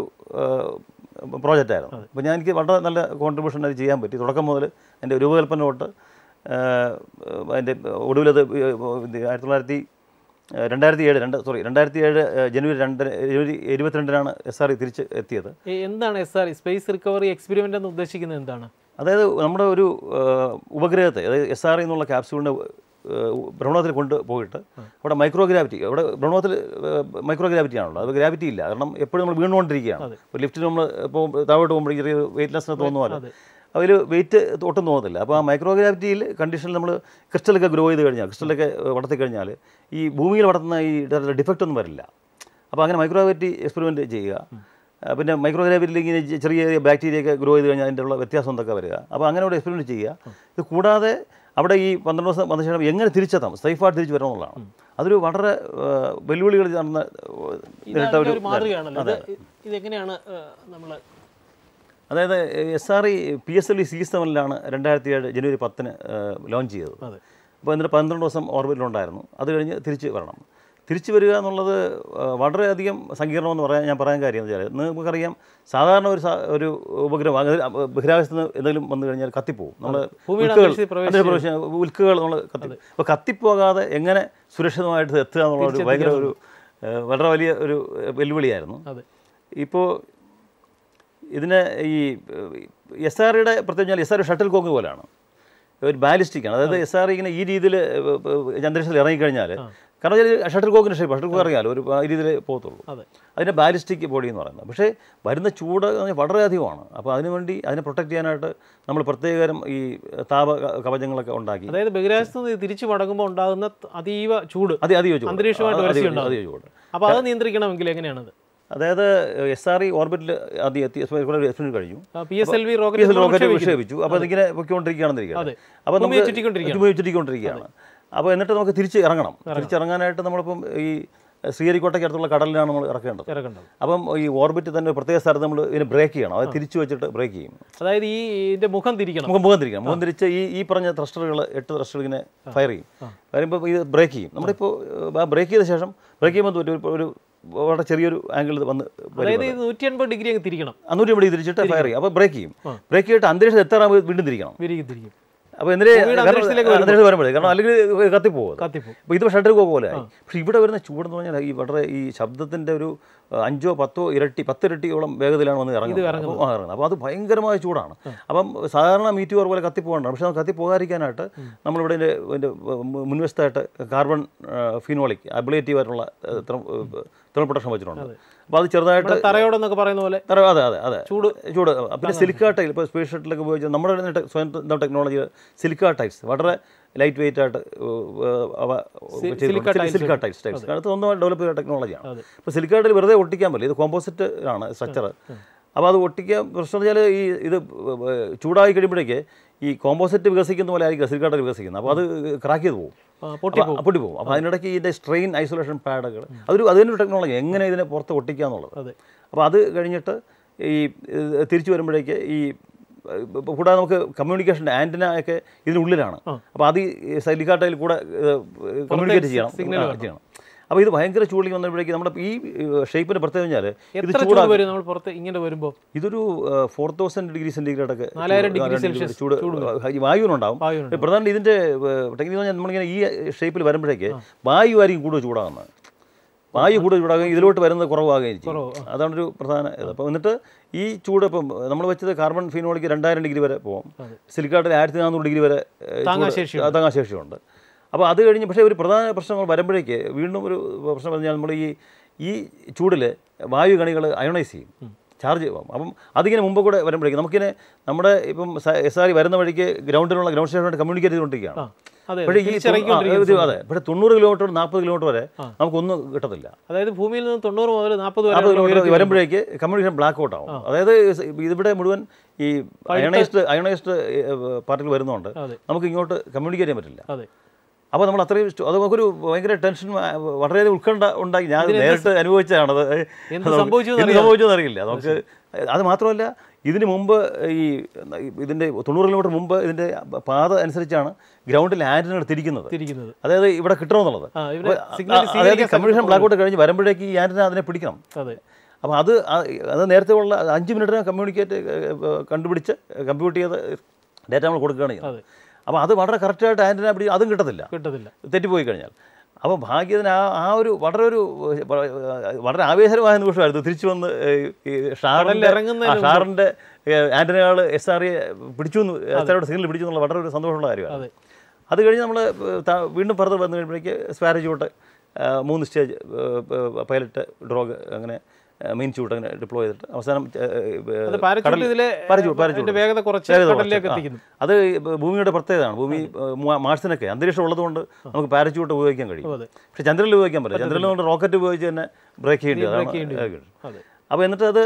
പ്രോജക്റ്റായിരുന്നു അപ്പോൾ ഞാൻ എനിക്ക് വളരെ നല്ല കോൺട്രിബ്യൂഷൻ അത് ചെയ്യാൻ പറ്റി തുടക്കം മുതൽ എൻ്റെ രൂപകൽപ്പന തൊട്ട് ആ, അതിൻ്റെ ഒടുവിലത് ഇത് ആയിരത്തി തൊള്ളായിരത്തി രണ്ടായിരത്തി ഏഴ് രണ്ട് സോറി രണ്ടായിരത്തി ഏഴ് ജനുവരി രണ്ട് ജനുവരി ഇരുപത്തിരണ്ടിനാണ് എസ് ആർ ഇ തിരിച്ച് എത്തിയത് ഈ എന്താണ് S R space recovery experiment എന്ന് ഉദ്ദേശിക്കുന്നത് എന്താണ് അതായത് നമ്മുടെ ഒരു ആ, ഉപഗ്രഹത്തെ അതായത് എസ് ആർ എന്നുള്ള ക്യാപ്സ്യൂളിനെ ഭ്രമണത്തിൽ കൊണ്ടുപോയിട്ട് അവിടെ മൈക്രോഗ്രാവിറ്റി അവിടെ ഭ്രമണത്തിൽ മൈക്രോഗ്രാവിറ്റി ആണല്ലോ അത് ഗ്രാവിറ്റി ഇല്ല കാരണം എപ്പോഴും നമ്മൾ വീണുകൊണ്ടിരിക്കുകയാണ് ഇപ്പോൾ ലിഫ്റ്റിൽ നമ്മൾ ഇപ്പോൾ താഴോട്ട് പോകുമ്പോൾ ചെറിയ വെയിറ്റ്ലെസ്സിനെ തോന്നുമല്ലോ അതിൽ വെയിറ്റ് ഒട്ടും തോന്നത്തില്ല അപ്പോൾ ആ മൈക്രോഗ്രാവിറ്റിയിൽ കണ്ടീഷനിൽ നമ്മൾ ക്രിസ്റ്റലൊക്കെ ഗ്രോ ചെയ്ത് കഴിഞ്ഞാൽ ക്രിസ്റ്റലൊക്കെ വളർത്തി കഴിഞ്ഞാൽ ഈ ഭൂമിയിൽ വളർത്തുന്ന ഈ ഡിഫക്റ്റ് ഒന്നും വരില്ല അപ്പോൾ അങ്ങനെ മൈക്രോഗ്രാവിറ്റി എക്സ്പെരിമെൻറ്റ് ചെയ്യുക ആ, പിന്നെ മൈക്രോഗ്രാവിറ്റിയിൽ ഇങ്ങനെ ചെ- ചെറിയ ചെറിയ ബാക്ടീരിയ ഒക്കെ ഗ്രോ ചെയ്ത് കഴിഞ്ഞാൽ അതിൻ്റെ ഉള്ള വ്യത്യാസം എന്തൊക്കെ വരിക അപ്പോൾ അങ്ങനെ ഒരു എക്സ്പെരിമെൻറ്റ് ചെയ്യുക ഇത് കൂടാതെ അവിടെ ഈ പന്ത്രണ്ട് ദിവസം വന്ന ശേഷം എങ്ങനെ തിരിച്ചെത്താം സേഫായിട്ട് തിരിച്ച് വരണം എന്നുള്ളതാണ് അതൊരു വളരെ ആ, വെല്ലുവിളികൾ നടന്ന നേരിട്ട ഇതാ ഒരു ഒരു മാതൃകയാണല്ലോ ഇത് ഇതെങ്ങനെയാണ് നമ്മൾ അതായത് S R E P S L E C സെവനിലാണ് രണ്ടായിരത്തി ഏഴ് ജനുവരി പത്തിന് ലോഞ്ച് ചെയ്തത് അതെ. അപ്പോൾ എന്നിട്ട് പന്ത്രണ്ട് ദിവസം ഓർബിറ്റിലുണ്ടായിരുന്നു അത് കഴിഞ്ഞ് തിരിച്ച് വരണം തിരിച്ചു വരിക എന്നുള്ളത് ആ, വളരെയധികം സങ്കീർണമെന്ന് പറയാൻ ഞാൻ പറയാൻ കാര്യം എന്ന് വെച്ചാൽ നമുക്കറിയാം സാധാരണ ഒരു സാ- ഒരു ഉപഗ്രഹം അത് ബഹിരാകാശത്ത് നിന്ന് എന്തെങ്കിലും വന്നു കഴിഞ്ഞാൽ കത്തിപ്പോവും നമ്മൾ ഭൂമിയുടെ ഉൽക്കകൾ അന്തരീക്ഷത്തിൽ പ്രവേശിച്ച് അതിൻ്റെ പ്രവേശനം ഉൽക്കകൾ നമ്മൾ കത്തി അപ്പോൾ കത്തിപ്പോകാതെ എങ്ങനെ സുരക്ഷിതമായിട്ട് എത്തുക എന്നുള്ള ഒരു ഭയങ്കര ഒരു ആ, വളരെ വലിയ ഒരു വെല്ലുവിളിയായിരുന്നു അതെ ഇപ്പോൾ ഇതിന് ഈ എസ് ആർ യുടെ പ്രത്യേകിച്ച് എസ് ആർ ഷട്ടിൽ കോക്ക് പോലെയാണ് ഒരു ബാലിസ്റ്റിക് ആണ് അതായത് എസ് ആർ ഇങ്ങനെ ഈ രീതിയിൽ അന്തരീക്ഷത്തിൽ ഇറങ്ങിക്കഴിഞ്ഞാൽ കാരണം വെച്ചാൽ ഷട്ടിൽ കോക്കിന് ഷേപ്പ് ഷട്ടിൽ കോക്ക് അറിയാലോ ഒരു ഈ രീതിയിൽ പോകത്തുള്ളൂ അതെ അതിൻ്റെ ബാലിസ്റ്റിക് ബോഡി എന്ന് പറയുന്നത് പക്ഷേ വരുന്ന ചൂട് എന്ന് പറഞ്ഞാൽ വളരെയധികമാണ് അപ്പോൾ അതിനുവേണ്ടി അതിനെ പ്രൊട്ടക്ട് ചെയ്യാനായിട്ട് നമ്മൾ പ്രത്യേകതരം ഈ താപ ക- കവചങ്ങളൊക്കെ ഉണ്ടാക്കി അതായത് ബഹിരാകാശത്ത് നിന്ന് തിരിച്ചു മടങ്ങുമ്പോൾ ഉണ്ടാകുന്ന ത- അതീവ ചൂട് അത് അതിയോ ചൂട് അന്തരീക്ഷമായിട്ട് അത് ഉരസി അതിയോ- ഉണ്ടാവും. അതിയോ ചൂട് അപ്പോൾ അത് നിയന്ത്രിക്കണമെങ്കിൽ എങ്ങനെയാണത് അതായത് എസ് ആർ ഇ ഓർബിറ്റിൽ ആദ്യം എത്തി എക്സ്പെരിമെൻറ്റ് കഴിഞ്ഞു P S L V P S rocket rocket വിക്ഷേപിച്ചു അപ്പോൾ അതിങ്ങനെ പൊയ്ക്കൊണ്ടിരിക്കുകയാണെന്നിരിക്കുക അതെ. അപ്പോൾ ഭൂമിയെ നമുക്ക് ചുറ്റിക്കൊണ്ടിരിക്കുകയാണ്. ഭൂമിയെ ചുറ്റിക്കൊണ്ടിരിക്കുകയാണ് അപ്പോൾ എന്നിട്ട് നമുക്ക് തിരിച്ച് ഇറങ്ങണം തിരിച്ചിറങ്ങാനായിട്ട് നമ്മളിപ്പം ഈ ശ്രീഹരിക്കോട്ടയ്ക്ക് അടുത്തുള്ള കടലിലാണ് നമ്മൾ ഇറക്കേണ്ടത് ഇറക്കേണ്ടത് അപ്പം ഈ ഓർബിറ്റ് തന്നെ ഒരു പ്രത്യേക സ്ഥലത്ത് നമ്മൾ ഇതിനെ ബ്രേക്ക് ചെയ്യണം അത് തിരിച്ചു വെച്ചിട്ട് ബ്രേക്ക് ചെയ്യും അതായത് ഈ ഇതിന്റെ മുഖം തിരിക്കണം നമുക്ക് മുഖം തിരിക്കണം മുഖം തിരിച്ച് ഈ ഈ പറഞ്ഞ ത്രസ്റ്ററുകൾ എട്ട് ത്രസ്റ്റർ ഇങ്ങനെ ഫയർ ചെയ്യും വരുമ്പോൾ ഇത് ബ്രേക്ക് ചെയ്യും നമ്മളിപ്പോൾ ആ ബ്രേക്ക് ചെയ്ത ശേഷം ബ്രേക്ക് ചെയ്യുമ്പോൾ ഒരു ഒരു വളരെ ചെറിയൊരു ആംഗിൾ വന്ന് വരും അതായത് ഇത് നൂറ്റി എൺപത് ഡിഗ്രി അങ്ങ് തിരിക്കണം അന്നൂറ്റി ഇവിടെ തിരിച്ചിട്ട് ഫയർ ചെയ്യും അപ്പോൾ ബ്രേക്ക് ചെയ്യും ബ്രേക്ക് ചെയ്തിട്ട് അന്തരീക്ഷത്തിൽ എത്താറാകുമ്പോൾ വീണ്ടും തിരിക്കണം വിരികി തിരിക്കും അപ്പോൾ എന്തിനേ ഭൂമിയുടെ അന്തരീക്ഷത്തിലേക്ക് അന്തരീക്ഷത്തിൽ വരുമ്പോഴേ കാരണം അല്ലെങ്കിൽ കത്തിപ്പോകും അത്. കത്തിപ്പോ അപ്പോൾ ഇത് ഷട്ടർ കോക്ക് പോലെ ആയി പക്ഷേ ഇവിടെ വരുന്ന ചൂടെന്ന് പറഞ്ഞാൽ ഈ വളരെ ഈ ശബ്ദത്തിൻ്റെ ഒരു അഹ്, അഞ്ചോ പത്തോ ഇരട്ടി പത്ത് ഇരട്ടിയോളം വേഗതയിലാണ് വന്ന് ഇറങ്ങുന്നത് അപ്പോൾ ആ, ഇറങ്ങുന്നത് അപ്പോൾ അത് ഭയങ്കരമായ ചൂടാണ് അപ്പം സാധാരണ മീറ്റിയോർ പോലെ കത്തിപ്പോകണ്ടാണ് പക്ഷേ അത് കത്തിപ്പോകാതിരിക്കാനായിട്ട് നമ്മളിവിടെ ഇതിൻ്റെ ഇതിൻ്റെ മുൻവശത്തായിട്ട് കാർബൺ ഫിനോളിക് അബിലേറ്റീവ് ആയിട്ടുള്ള തെർമൽ പ്രൊട്ടക്ഷൻ വെച്ചിട്ടുണ്ട് അപ്പോൾ അത് ചെറുതായിട്ട് ഇവിടെ തറയോടെന്നൊക്കെ പറയുന്ന പോലെ തറ- അതെ അതെ അതെ ചൂട് ചൂട് പിന്നെ സിലിക്ക ടൈൽ ഇപ്പോൾ സ്പേസ് ഷട്ടിലൊക്കെ ഉപയോഗിച്ച് നമ്മുടെ തന്നെ ടെ- സ്വയം ടെക്നോളജി സിലിക്ക ടൈൽസ് വളരെ ലൈറ്റ് വെയിറ്റ് ആയിട്ട് അവ silica tiles. Silica tiles tiles അത് സ്വന്തമായി ഡെവലപ്പ് ചെയ്ത ടെക്നോളജിയാണ് അതെ. ഇപ്പോൾ സിലിക്ക ടൈൽ വെറുതെ ഒട്ടിക്കാൻ പറ്റില്ല ഇത് കോമ്പോസിറ്റ് ആണ് സ്ട്രക്ചർ അപ്പോൾ അത് ഒട്ടിക്കാൻ പ്രശ്നം എന്ന് വെച്ചാൽ ഈ ഇത് ചൂടായി കഴിയുമ്പോഴേക്ക് ഈ കോമ്പോസിറ്റ് വികസിക്കുന്ന പോലെ ആയിരിക്കും സിലിക്ക ടൈൽ വികസിക്കുന്നത് അപ്പോൾ അത് ക്രാക്ക് ചെയ്ത് പോകും ആ, പൊട്ടിപ്പോവും പൊട്ടി പോകും അപ്പോൾ അതിനിടയ്ക്ക് ഇതിൻ്റെ സ്ട്രെയിൻ ഐസൊലേഷൻ പാഡുകൾ അതൊരു അതിനൊരു ടെക്നോളജി എങ്ങനെ ഇതിനെ പുറത്ത് ഒട്ടിക്കുക എന്നുള്ളത് അതെ അപ്പോൾ അത് കഴിഞ്ഞിട്ട് ഈ ഏഹ്, തിരിച്ചു വരുമ്പോഴേക്ക് ഈ ഏഹ്, കൂടാതെ നമുക്ക് കമ്മ്യൂണിക്കേഷൻ ആൻറ്റിന ഒക്കെ ഇതിനുള്ളിലാണ് അപ്പോൾ അത് ഈ സൈലിക്കാട്ടയിൽ കൂടെ കമ്മ്യൂണിക്കേറ്റ് ചെയ്യണം signal ആ, ചെയ്യണം അപ്പോൾ ഇത് ഭയങ്കര ചൂടിലേക്ക് വന്നപ്പോഴേക്ക് നമ്മുടെ ഈ ഷേപ്പിൻ്റെ പ്രത്യേകത കഴിഞ്ഞാൽ ഇത് എത്ര ചൂട് വരും നമ്മൾ പുറത്ത് ഇങ്ങനെ വരുമ്പോൾ ഇതൊരു ഫോർ തൗസൻഡ് ഡിഗ്രി സെൻറ്റിഗ്രേഡ് ഒക്കെ നാലായിരം ചൂട്, ഡിഗ്രി നാലായിരം സെൽഷ്യസ് ചൂട് ഈ വായുവിനുണ്ടാവും വായുവിനുണ്ടാവും. പ്രധാന ഇതിൻ്റെ ടെക്നിക്ക് പറഞ്ഞാൽ നമ്മളിങ്ങനെ ഈ ഷേപ്പിൽ വരുമ്പോഴേക്ക് വായു ആയിരിക്കും കൂടുതൽ ചൂടാകുന്നത് വായു കൂടുതൽ ചൂടാകുകയും ഇതിലോട്ട് വരുന്നത് കുറവാകുകയും ചെയ്യും അതാണൊരു പ്രധാന ഇത് അപ്പോൾ എന്നിട്ട് ഈ ചൂട് ഇപ്പം നമ്മൾ വെച്ചത് കാർബൺ ഫിനോളിക്ക് രണ്ടായിരം ഡിഗ്രി വരെ പോകും സിലിക്കാട്ടിൽ ആയിരത്തി നാനൂറ് ഡിഗ്രി വരെ ഏഹ്, താങ്ങാൻ ചൂട് ശേഷിയുണ്ട്. താങ്ങാൻ ശേഷിയുണ്ട് അപ്പോൾ അത് കഴിഞ്ഞ് പക്ഷേ ഒരു പ്രധാന പ്രശ്നങ്ങൾ വരുമ്പോഴേക്ക് വീണ്ടും ഒരു പ്രശ്നം പറഞ്ഞാൽ നമ്മൾ ഈ ഈ ചൂടിൽ വായു കണികൾ അയോണൈസ് ചെയ്യും ചാർജ് ചെയ്യും അപ്പം അതിങ്ങനെ മുമ്പ് കൂടെ വരുമ്പോഴേക്ക് നമുക്കിങ്ങനെ നമ്മുടെ ഇപ്പം എസ് ആർ വരുന്ന വഴിക്ക് ഗ്രൗണ്ടിലുള്ള ഗ്രൗണ്ട് സ്റ്റേഷനായിട്ട് കമ്മ്യൂണിക്കേറ്റ് ചെയ്തുകൊണ്ടിരിക്കുകയാണ് അതെ പക്ഷേ ഈ തിരിച്ചിറങ്ങിക്കൊണ്ടിരിക്കുന്ന ആ, ഇത് അതെ പക്ഷേ തൊണ്ണൂറ് കിലോമീറ്റർ നാൽപ്പത് കിലോമീറ്റർ വരെ നമുക്കൊന്നും കിട്ടത്തില്ല അതായത് ഭൂമിയിൽ നിന്ന് തൊണ്ണൂറ് മുതൽ നാൽപ്പത് നാൽപ്പത് വരെ കിലോമീറ്റർ വരുമ്പോഴേക്ക് കമ്മ്യൂണിക്കേഷൻ ബ്ലാക്ക് ഔട്ട് ആവും അതായത് ഇതിവിടെ മുഴുവൻ ഈ അയണൈസ്ഡ് അയണൈസ്ഡ് പാർട്ടികൾ വരുന്നതുകൊണ്ട് അതെ. നമുക്ക് ഇങ്ങോട്ട് കമ്മ്യൂണിക്കേറ്റ് ചെയ്യാൻ പറ്റില്ല അതെ അപ്പോൾ നമ്മൾ അത്രയും ഇഷ്ടം- അത് നമുക്കൊരു ഭയങ്കര ടെൻഷൻ വളരെയധികം ഉത്കണ്ഠ ഉണ്ടാക്കി ഞാൻ നേരിട്ട് അനുഭവിച്ചതാണത് എന്ത് നമുക്ക് സംഭവിച്ചു എന്ത് സംഭവിച്ചു അറിയില്ല നമുക്ക് അത് മാത്രമല്ല ഇതിന് മുമ്പ് ഈ ഇതിൻ്റെ തൊണ്ണൂറ് കിലോമീറ്റർ മുമ്പ് ഇതിൻ്റെ പാത അനുസരിച്ചാണ് ഗ്രൗണ്ടിൽ ആൻറ്റിനകൾ തിരിക്കുന്നത് തിരിക്കുന്നത് അതായത് ഇവിടെ കിട്ടണമെന്നുള്ളത് ആ ഇവിടെ അപ്പോൾ സിഗ്നൽ ആ- അതായത് കമ്മ്യൂണിക്കേഷൻ ബ്ലാക്ക് ഔട്ട് കഴിഞ്ഞ് വരുമ്പോഴേക്ക് ഈ ആൻറ്റിന അതിനെ പിടിക്കണം അതെ അപ്പോൾ അത് ആ- അത് നേരത്തെ ഉള്ള അഞ്ച് മിനിറ്റിന് കമ്മ്യൂണിക്കേറ്റ് കണ്ടുപിടിച്ച് കമ്പ്യൂട്ട് ചെയ്ത് ഡേറ്റ നമ്മൾ കൊടുക്കുകയാണ് ചെയ്യുന്നത് അതെ അപ്പോൾ അത് വളരെ കറക്റ്റായിട്ട് ആൻറ്റിന പിടി അതും കിട്ടത്തില്ല കിട്ടത്തില്ല തെറ്റിപ്പോയി കഴിഞ്ഞാൽ അപ്പോൾ ഭാഗ്യത്തിന് ആ ആ ഒരു വളരെ ഒരു വളരെ ആവേശകരമായ നിമിഷമായിരുന്നു തിരിച്ചു വന്ന് ഈ ഷാറിൻ്റെ ഇറങ്ങുന്നതിന് ഷാറിൻ്റെ ആൻറ്റനകൾ എസ് ആർ എ പിടിച്ചു എന്ന് എസ് ആറുടെ സിഗ്നൽ പിടിച്ചു എന്നുള്ള വളരെ ഒരു സന്തോഷമുള്ള കാര്യമാണ് അതെ അത് കഴിഞ്ഞ് നമ്മൾ വീണ്ടും ഫർദർ വന്നു കഴിയുമ്പോഴേക്ക് സ്പാരജൂട്ട് മൂന്ന് സ്റ്റേജ് പൈലറ്റ് ഡ്രോഗ് അങ്ങനെ മെയിൻ ചൂട്ട് അങ്ങനെ ഡിപ്ലോയ് ചെയ്തിട്ട് അവസാനം അത് പാരച്യൂട്ട് ഇതിലെ പാരച്യൂട്ട് പാരച്യൂട്ട് അതിന്റെ വേഗത കുറച്ച് വേഗത കടലിലേക്ക് കുറച്ച്. എത്തിക്കുന്നു അത് ഭൂമിയുടെ പ്രത്യേകതയാണ് ഭൂമി ഏഹ്, മാ- മാർസിനൊക്കെ അന്തരീക്ഷം ഉള്ളതുകൊണ്ട് നമുക്ക് പാരച്യൂട്ട് ഉപയോഗിക്കാൻ കഴിയും അതെ പക്ഷേ ചന്ദ്രനിൽ ഉപയോഗിക്കാൻ പറ്റില്ല ചന്ദ്രനിൽ കൊണ്ട് റോക്കറ്റ് ഉപയോഗിച്ച് തന്നെ ബ്രേക്ക് ചെയ്യേണ്ടി ബ്രേക്ക് ചെയ്യേണ്ടി അതാണ് വരും. അതെ അപ്പോൾ എന്നിട്ട് അത്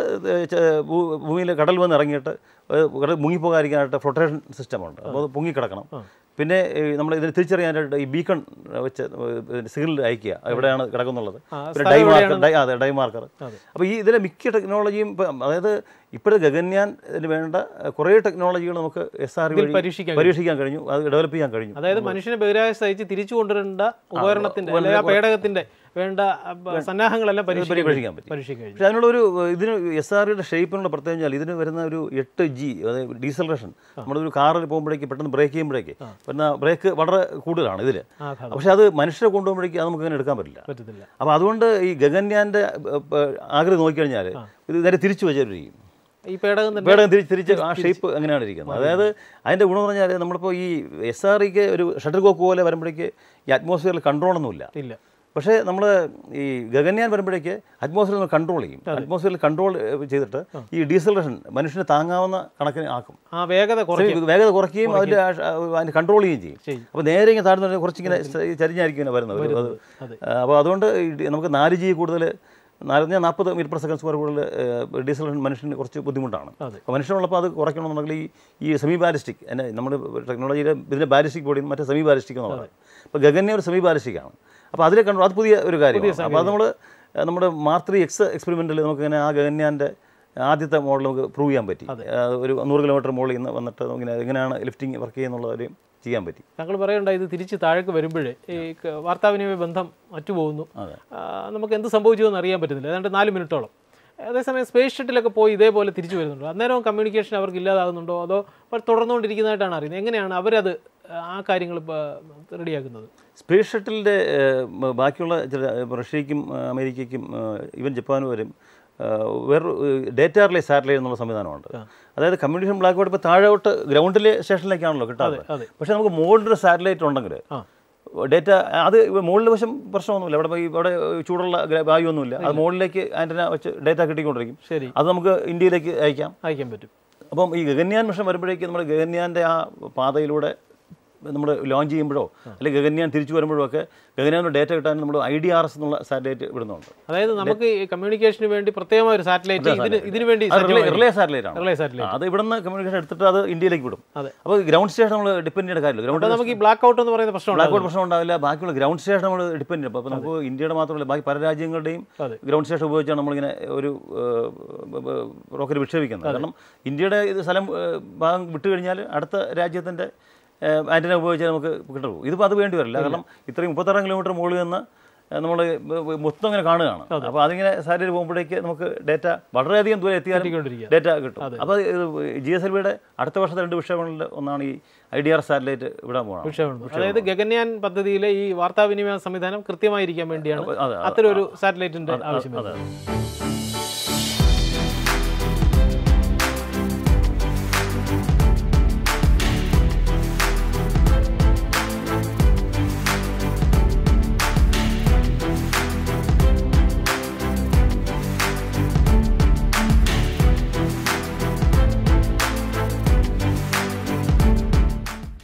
ഭൂമിയിൽ കടൽ വന്ന് ഇറങ്ങിയിട്ട് ഏഹ്, കടൽ മുങ്ങിപ്പോകാതിരിക്കാനായിട്ട് ഫ്ലൊട്ടേഷൻ സിസ്റ്റമുണ്ട് അപ്പോൾ അത് പൊങ്ങിക്കിടക്കണം പിന്നെ നമ്മൾ ഇതിന് തിരിച്ചറിയാനായിട്ട് ഈ ബീക്കൺ വെച്ച് സിഗ്നൽ അയക്കുക എവിടെയാണ് കിടക്കുന്നുള്ളത് ആ, പിന്നെ സ്ഥലം ഡൈ മാർക്കർ എവിടെയാണ്? ഡൈ അതെ ഡൈ മാർക്കർ അതെ. അപ്പോൾ ഈ ഇതിലെ മിക്ക ടെക്നോളജിയും ഇപ്പം അതായത് ഇപ്പോഴത്തെ ഗഗൻയാൻ ഇതിന് വേണ്ട കുറേ ടെക്നോളജികൾ നമുക്ക് എസ് ആർ ഇതിൽ പരീക്ഷിക്കാൻ പരീക്ഷിക്കാൻ കഴിഞ്ഞു അത് ഡെവലപ്പ് ചെയ്യാൻ കഴിഞ്ഞു അതായത് മനുഷ്യനെ ബഹിരാകാശത്ത് അയച്ച് തിരിച്ചു കൊണ്ടുവരേണ്ട ഉപകരണത്തിന്റെ അല്ലെങ്കിൽ ആ പേടകത്തിന്റെ വേണ്ട അഹ്, സന്നാഹങ്ങളെല്ലാം പരീക്ഷിക്കാൻ പരീക്ഷിക്കാൻ പറ്റി പരീക്ഷിക്കാൻ കഴിഞ്ഞു പക്ഷേ അതിനുള്ള ഒരു ഇതിന് എസ് ആർ യുടെ ഷേപ്പിനുള്ള പ്രത്യേകം വെച്ചാൽ ഇതിന് വരുന്ന ഒരു എട്ട് ജി അതായത് ഡീസലറേഷൻ നമ്മളൊരു കാറിൽ പോകുമ്പോഴേക്ക് പെട്ടെന്ന് ബ്രേക്ക് ചെയ്യുമ്പോഴേക്ക് പിന്നെ ബ്രേക്ക് വളരെ കൂടുതലാണ് ഇതിൽ ആഘാതം പക്ഷേ അത് മനുഷ്യരെ കൊണ്ടുപോകുമ്പോഴേക്ക് അത് നമുക്ക് അങ്ങനെ എടുക്കാൻ പറ്റില്ല പറ്റത്തില്ല അപ്പോൾ അതുകൊണ്ട് ഈ ഗഗൻയാൻ്റെ ആഗ്രഹം നോക്കിക്കഴിഞ്ഞാൽ ഇത് നേരെ തിരിച്ചു വെച്ചിരിക്കും ഈ പേടകം തന്നെ പേടകം തിരിച്ച് തിരിച്ച് ആ ഷേപ്പ് അങ്ങനെയാണ് ഇരിക്കുന്നത് അതായത് അതിൻ്റെ ഗുണം എന്ന് പറഞ്ഞാൽ നമ്മളിപ്പോൾ ഈ എസ് ആർ ഇക്ക് ഒരു ഷട്ടിൽ കോക്ക് പോലെ വരുമ്പോഴേക്ക് ഈ അറ്റ്മോസ്ഫിയറിൽ കൺട്രോളൊന്നുമില്ല ഇല്ല പക്ഷേ നമ്മൾ ഈ ഗഗൻയാൻ വരുമ്പോഴേക്ക് അറ്റ്മോസ്ഫിയർ നമ്മൾ കൺട്രോൾ ചെയ്യും അറ്റ്മോസ്ഫിയറിൽ കൺട്രോൾ ചെയ്തിട്ട് ഈ ഡീസലറേഷൻ മനുഷ്യന് താങ്ങാവുന്ന കണക്കിന് ആക്കും ആ വേഗത കുറയ്ക്കും വേഗത കുറയ്ക്കുകയും അതിൻ്റെ അതിന് കൺട്രോൾ ചെയ്യുകയും ചെയ്യും ചെയ്യും. അപ്പോൾ നേരെ ഇങ്ങനെ താഴ്ന്നു കുറച്ചിങ്ങനെ ചരിഞ്ഞായിരിക്കും ഇങ്ങനെ വരുന്നത് ഒരു- അത് അതെ. അപ്പോൾ അതുകൊണ്ട് ഈ ഡി- നമുക്ക് നാല് ജി കൂടുതൽ നാല് നാൽപ്പത് മീറ്റർ പെർ സെക്കൻഡ് സ്ക്വയർ കൂടുതൽ ഡീസൽ മനുഷ്യന് കുറച്ച് ബുദ്ധിമുട്ടാണ് അതെ. അപ്പോൾ മനുഷ്യനുള്ളപ്പോൾ അത് കുറയ്ക്കണമെന്നുണ്ടെങ്കിൽ ഈ ഈ സെമി ബാലിസ്റ്റിക് എന്നെ നമ്മൾ ടെക്നോളജിയിലെ ഇതിൻ്റെ ബാലിസ്റ്റിക് ബോഡി മറ്റേ സെമി ബാലിസ്റ്റിക് എന്ന് പറയുന്നത് അപ്പോൾ ഗഗന്യ ഒരു സെമി ബാലിസ്റ്റിക് ആണ് അപ്പോൾ അതിലെ കണ്ടു അത് പുതിയ ഒരു കാര്യമാണ് അപ്പോൾ അത് നമ്മൾ നമ്മുടെ മാർക്ക് ത്രീ എക്സ് എക്സ്പെരിമെൻറ്റിൽ നമുക്കിങ്ങനെ ആ ഗഗന്യാൻ്റെ ആദ്യത്തെ മോഡൽ നമുക്ക് പ്രൂവ് ചെയ്യാൻ പറ്റി ആ, ഒരു നൂറ് കിലോമീറ്റർ മുകളിൽ നിന്ന് വന്നിട്ട് ഇങ്ങനെ എങ്ങനെയാണ് ലിഫ്റ്റിംഗ് വർക്ക് ചെയ്യുന്നുള്ളവരെയും ചെയ്യാൻ പറ്റി താങ്കൾ പറയണ്ട ഇത് തിരിച്ച് താഴേക്ക് വരുമ്പോഴേ ഈ ക- വാർത്താവിനിമയ ബന്ധം മറ്റുപോകുന്നു അതെ. ആ, നമുക്ക് എന്ത് സംഭവിച്ചു എന്ന് അറിയാൻ പറ്റുന്നില്ല ഏതാണ്ട് നാല് മിനിറ്റോളം അതേസമയം സ്പേസ് ഷട്ടിലൊക്കെ പോയി ഇതേപോലെ തിരിച്ചു വരുന്നുണ്ടോ അന്നേരം കമ്മ്യൂണിക്കേഷൻ അവർക്ക് ഇല്ലാതാകുന്നുണ്ടോ അതോ അവർ തുടർന്നുകൊണ്ടിരിക്കുന്നതായിട്ടാണ് അറിയുന്നത് എങ്ങനെയാണ് അവരത് ആ കാര്യങ്ങൾ റെഡിയാക്കുന്നത് സ്പേസ് ഷട്ടിലിൻ്റെ ബാക്കിയുള്ള ചില ഏഹ്, റഷ്യയ്ക്കും ഏഹ്, അമേരിക്കയ്ക്കും ഏഹ്, ഈവൻ ജപ്പാനും വരും ഏഹ്, വേറൊരു ഡേറ്റ റിലേ സാറ്റലൈറ്റ് എന്നുള്ള സംവിധാനമുണ്ട് അതായത് കമ്മ്യൂണിക്കേഷൻ ബ്ലാക്ക് ബോർഡ് ഇപ്പോൾ താഴോട്ട് ഗ്രൗണ്ടിലെ സ്റ്റേഷനിലേക്കാണല്ലോ കിട്ടാറ് അതെ. പക്ഷേ നമുക്ക് മുകളിലൊരു സാറ്റലൈറ്റ് ഉണ്ടെങ്കിൽ ആ ഡേറ്റ അത് മുകളിൽ വശം പ്രശ്നമൊന്നുമില്ല അവിടെ ഈ ഇവിടെ ചൂടുള്ള ഗ്ര- വായുവൊന്നുമില്ല അത് മുകളിലേക്ക് ആൻറ്റന വെച്ച് ഡേറ്റ കിട്ടിക്കൊണ്ടിരിക്കും ശരി അത് നമുക്ക് ഇന്ത്യയിലേക്ക് അയക്കാം അയക്കാൻ പറ്റും അപ്പം ഈ ഗഗന്യാൻ മിഷൻ വരുമ്പോഴേക്ക് നമ്മൾ ഗഗന്യാൻ്റെ ആ പാതയിലൂടെ നമ്മൾ ലോഞ്ച് ചെയ്യുമ്പോഴോ അല്ലെങ്കിൽ ഗഗന്യാൻ തിരിച്ചു വരുമ്പോഴോ ഒക്കെ ഗഗന്യാൻ്റെ ഡേറ്റ കിട്ടാൻ നമ്മൾ ഐ ഡി ആർ എസ് എന്നുള്ള സാറ്റലൈറ്റ് വിടുന്നുണ്ട് അതായത് നമുക്ക് ഈ കമ്മ്യൂണിക്കേഷന് വേണ്ടി പ്രത്യേകമായ ഒരു സാറ്റലൈറ്റ് ഇതിന് ഇതിനു വേണ്ടി അത് റിലേ റിലേ സാറ്റലൈറ്റ് ആണ് റിലേ സാറ്റലൈറ്റ് ആ, അത് ഇവിടുന്ന് കമ്മ്യൂണിക്കേഷൻ എടുത്തിട്ട് അത് ഇന്ത്യയിലേക്ക് വിടും അതെ. അപ്പോൾ ഗ്രൗണ്ട് സ്റ്റേഷൻ നമ്മൾ ഡിപ്പെൻഡ് ചെയ്യേണ്ട കാര്യമില്ല ഗ്രൗണ്ട് അപ്പോൾ നമുക്ക് ഈ ബ്ലാക്ക് ഔട്ട് എന്ന് പറയുന്ന പ്രശ്നം ബ്ലാക്ക് ഔട്ട് പ്രശ്നം ഉണ്ടാവില്ല ബാക്കിയുള്ള ഗ്രൗണ്ട് സ്റ്റേഷൻ നമ്മൾ ഡിപ്പെൻഡ് ചെയ്യും അപ്പോൾ നമുക്ക് ഇന്ത്യയുടെ മാത്രമല്ല ബാക്കി പല രാജ്യങ്ങളുടെയും അതെ. ഗ്രൗണ്ട് സ്റ്റേഷൻ ഉപയോഗിച്ചാണ് നമ്മളിങ്ങനെ ഒരു റോക്കറ്റ് വിക്ഷേപിക്കുന്നത് കാരണം ഇന്ത്യയുടെ ഇത് സ്ഥലം ഏഹ്, ഭാഗം വിട്ടു കഴിഞ്ഞാൽ അടുത്ത രാജ്യത്തിൻ്റെ ആൻറ്റിന ഉപയോഗിച്ചാൽ നമുക്ക് കിട്ടുള്ളൂ ഇതിപ്പോൾ അത് വേണ്ടി വരില്ല കാരണം ഇത്രയും മുപ്പത്താറ് കിലോമീറ്റർ മുകളിൽ നിന്ന് നമ്മൾ മൊത്തം ഇങ്ങനെ കാണുകയാണ് അപ്പോൾ അതിങ്ങനെ സാറ്റലൈറ്റ് പോകുമ്പോഴേക്ക് നമുക്ക് ഡേറ്റ വളരെയധികം ദൂരെ എത്തിയാലും എത്തിക്കൊണ്ടിരിക്കുക ഡേറ്റ കിട്ടും അപ്പോൾ ജി എസ് എൽ വിയുടെ അടുത്ത വർഷത്തെ രണ്ട് വിഷയങ്ങളിൽ ഒന്നാണ് ഈ ഐ ഡി ആർ സാറ്റലൈറ്റ് വിടാൻ പോകണം വിഷയമുണ്ട് അതായത് ഗഗൻയാൻ പദ്ധതിയിലെ ഈ വാർത്താവിനിമയ സംവിധാനം കൃത്യമായിരിക്കാൻ വേണ്ടിയാണ് അതെ, അത്തരം ഒരു സാറ്റലൈറ്റിന്റെ ആവശ്യം അതെ വരുന്നത്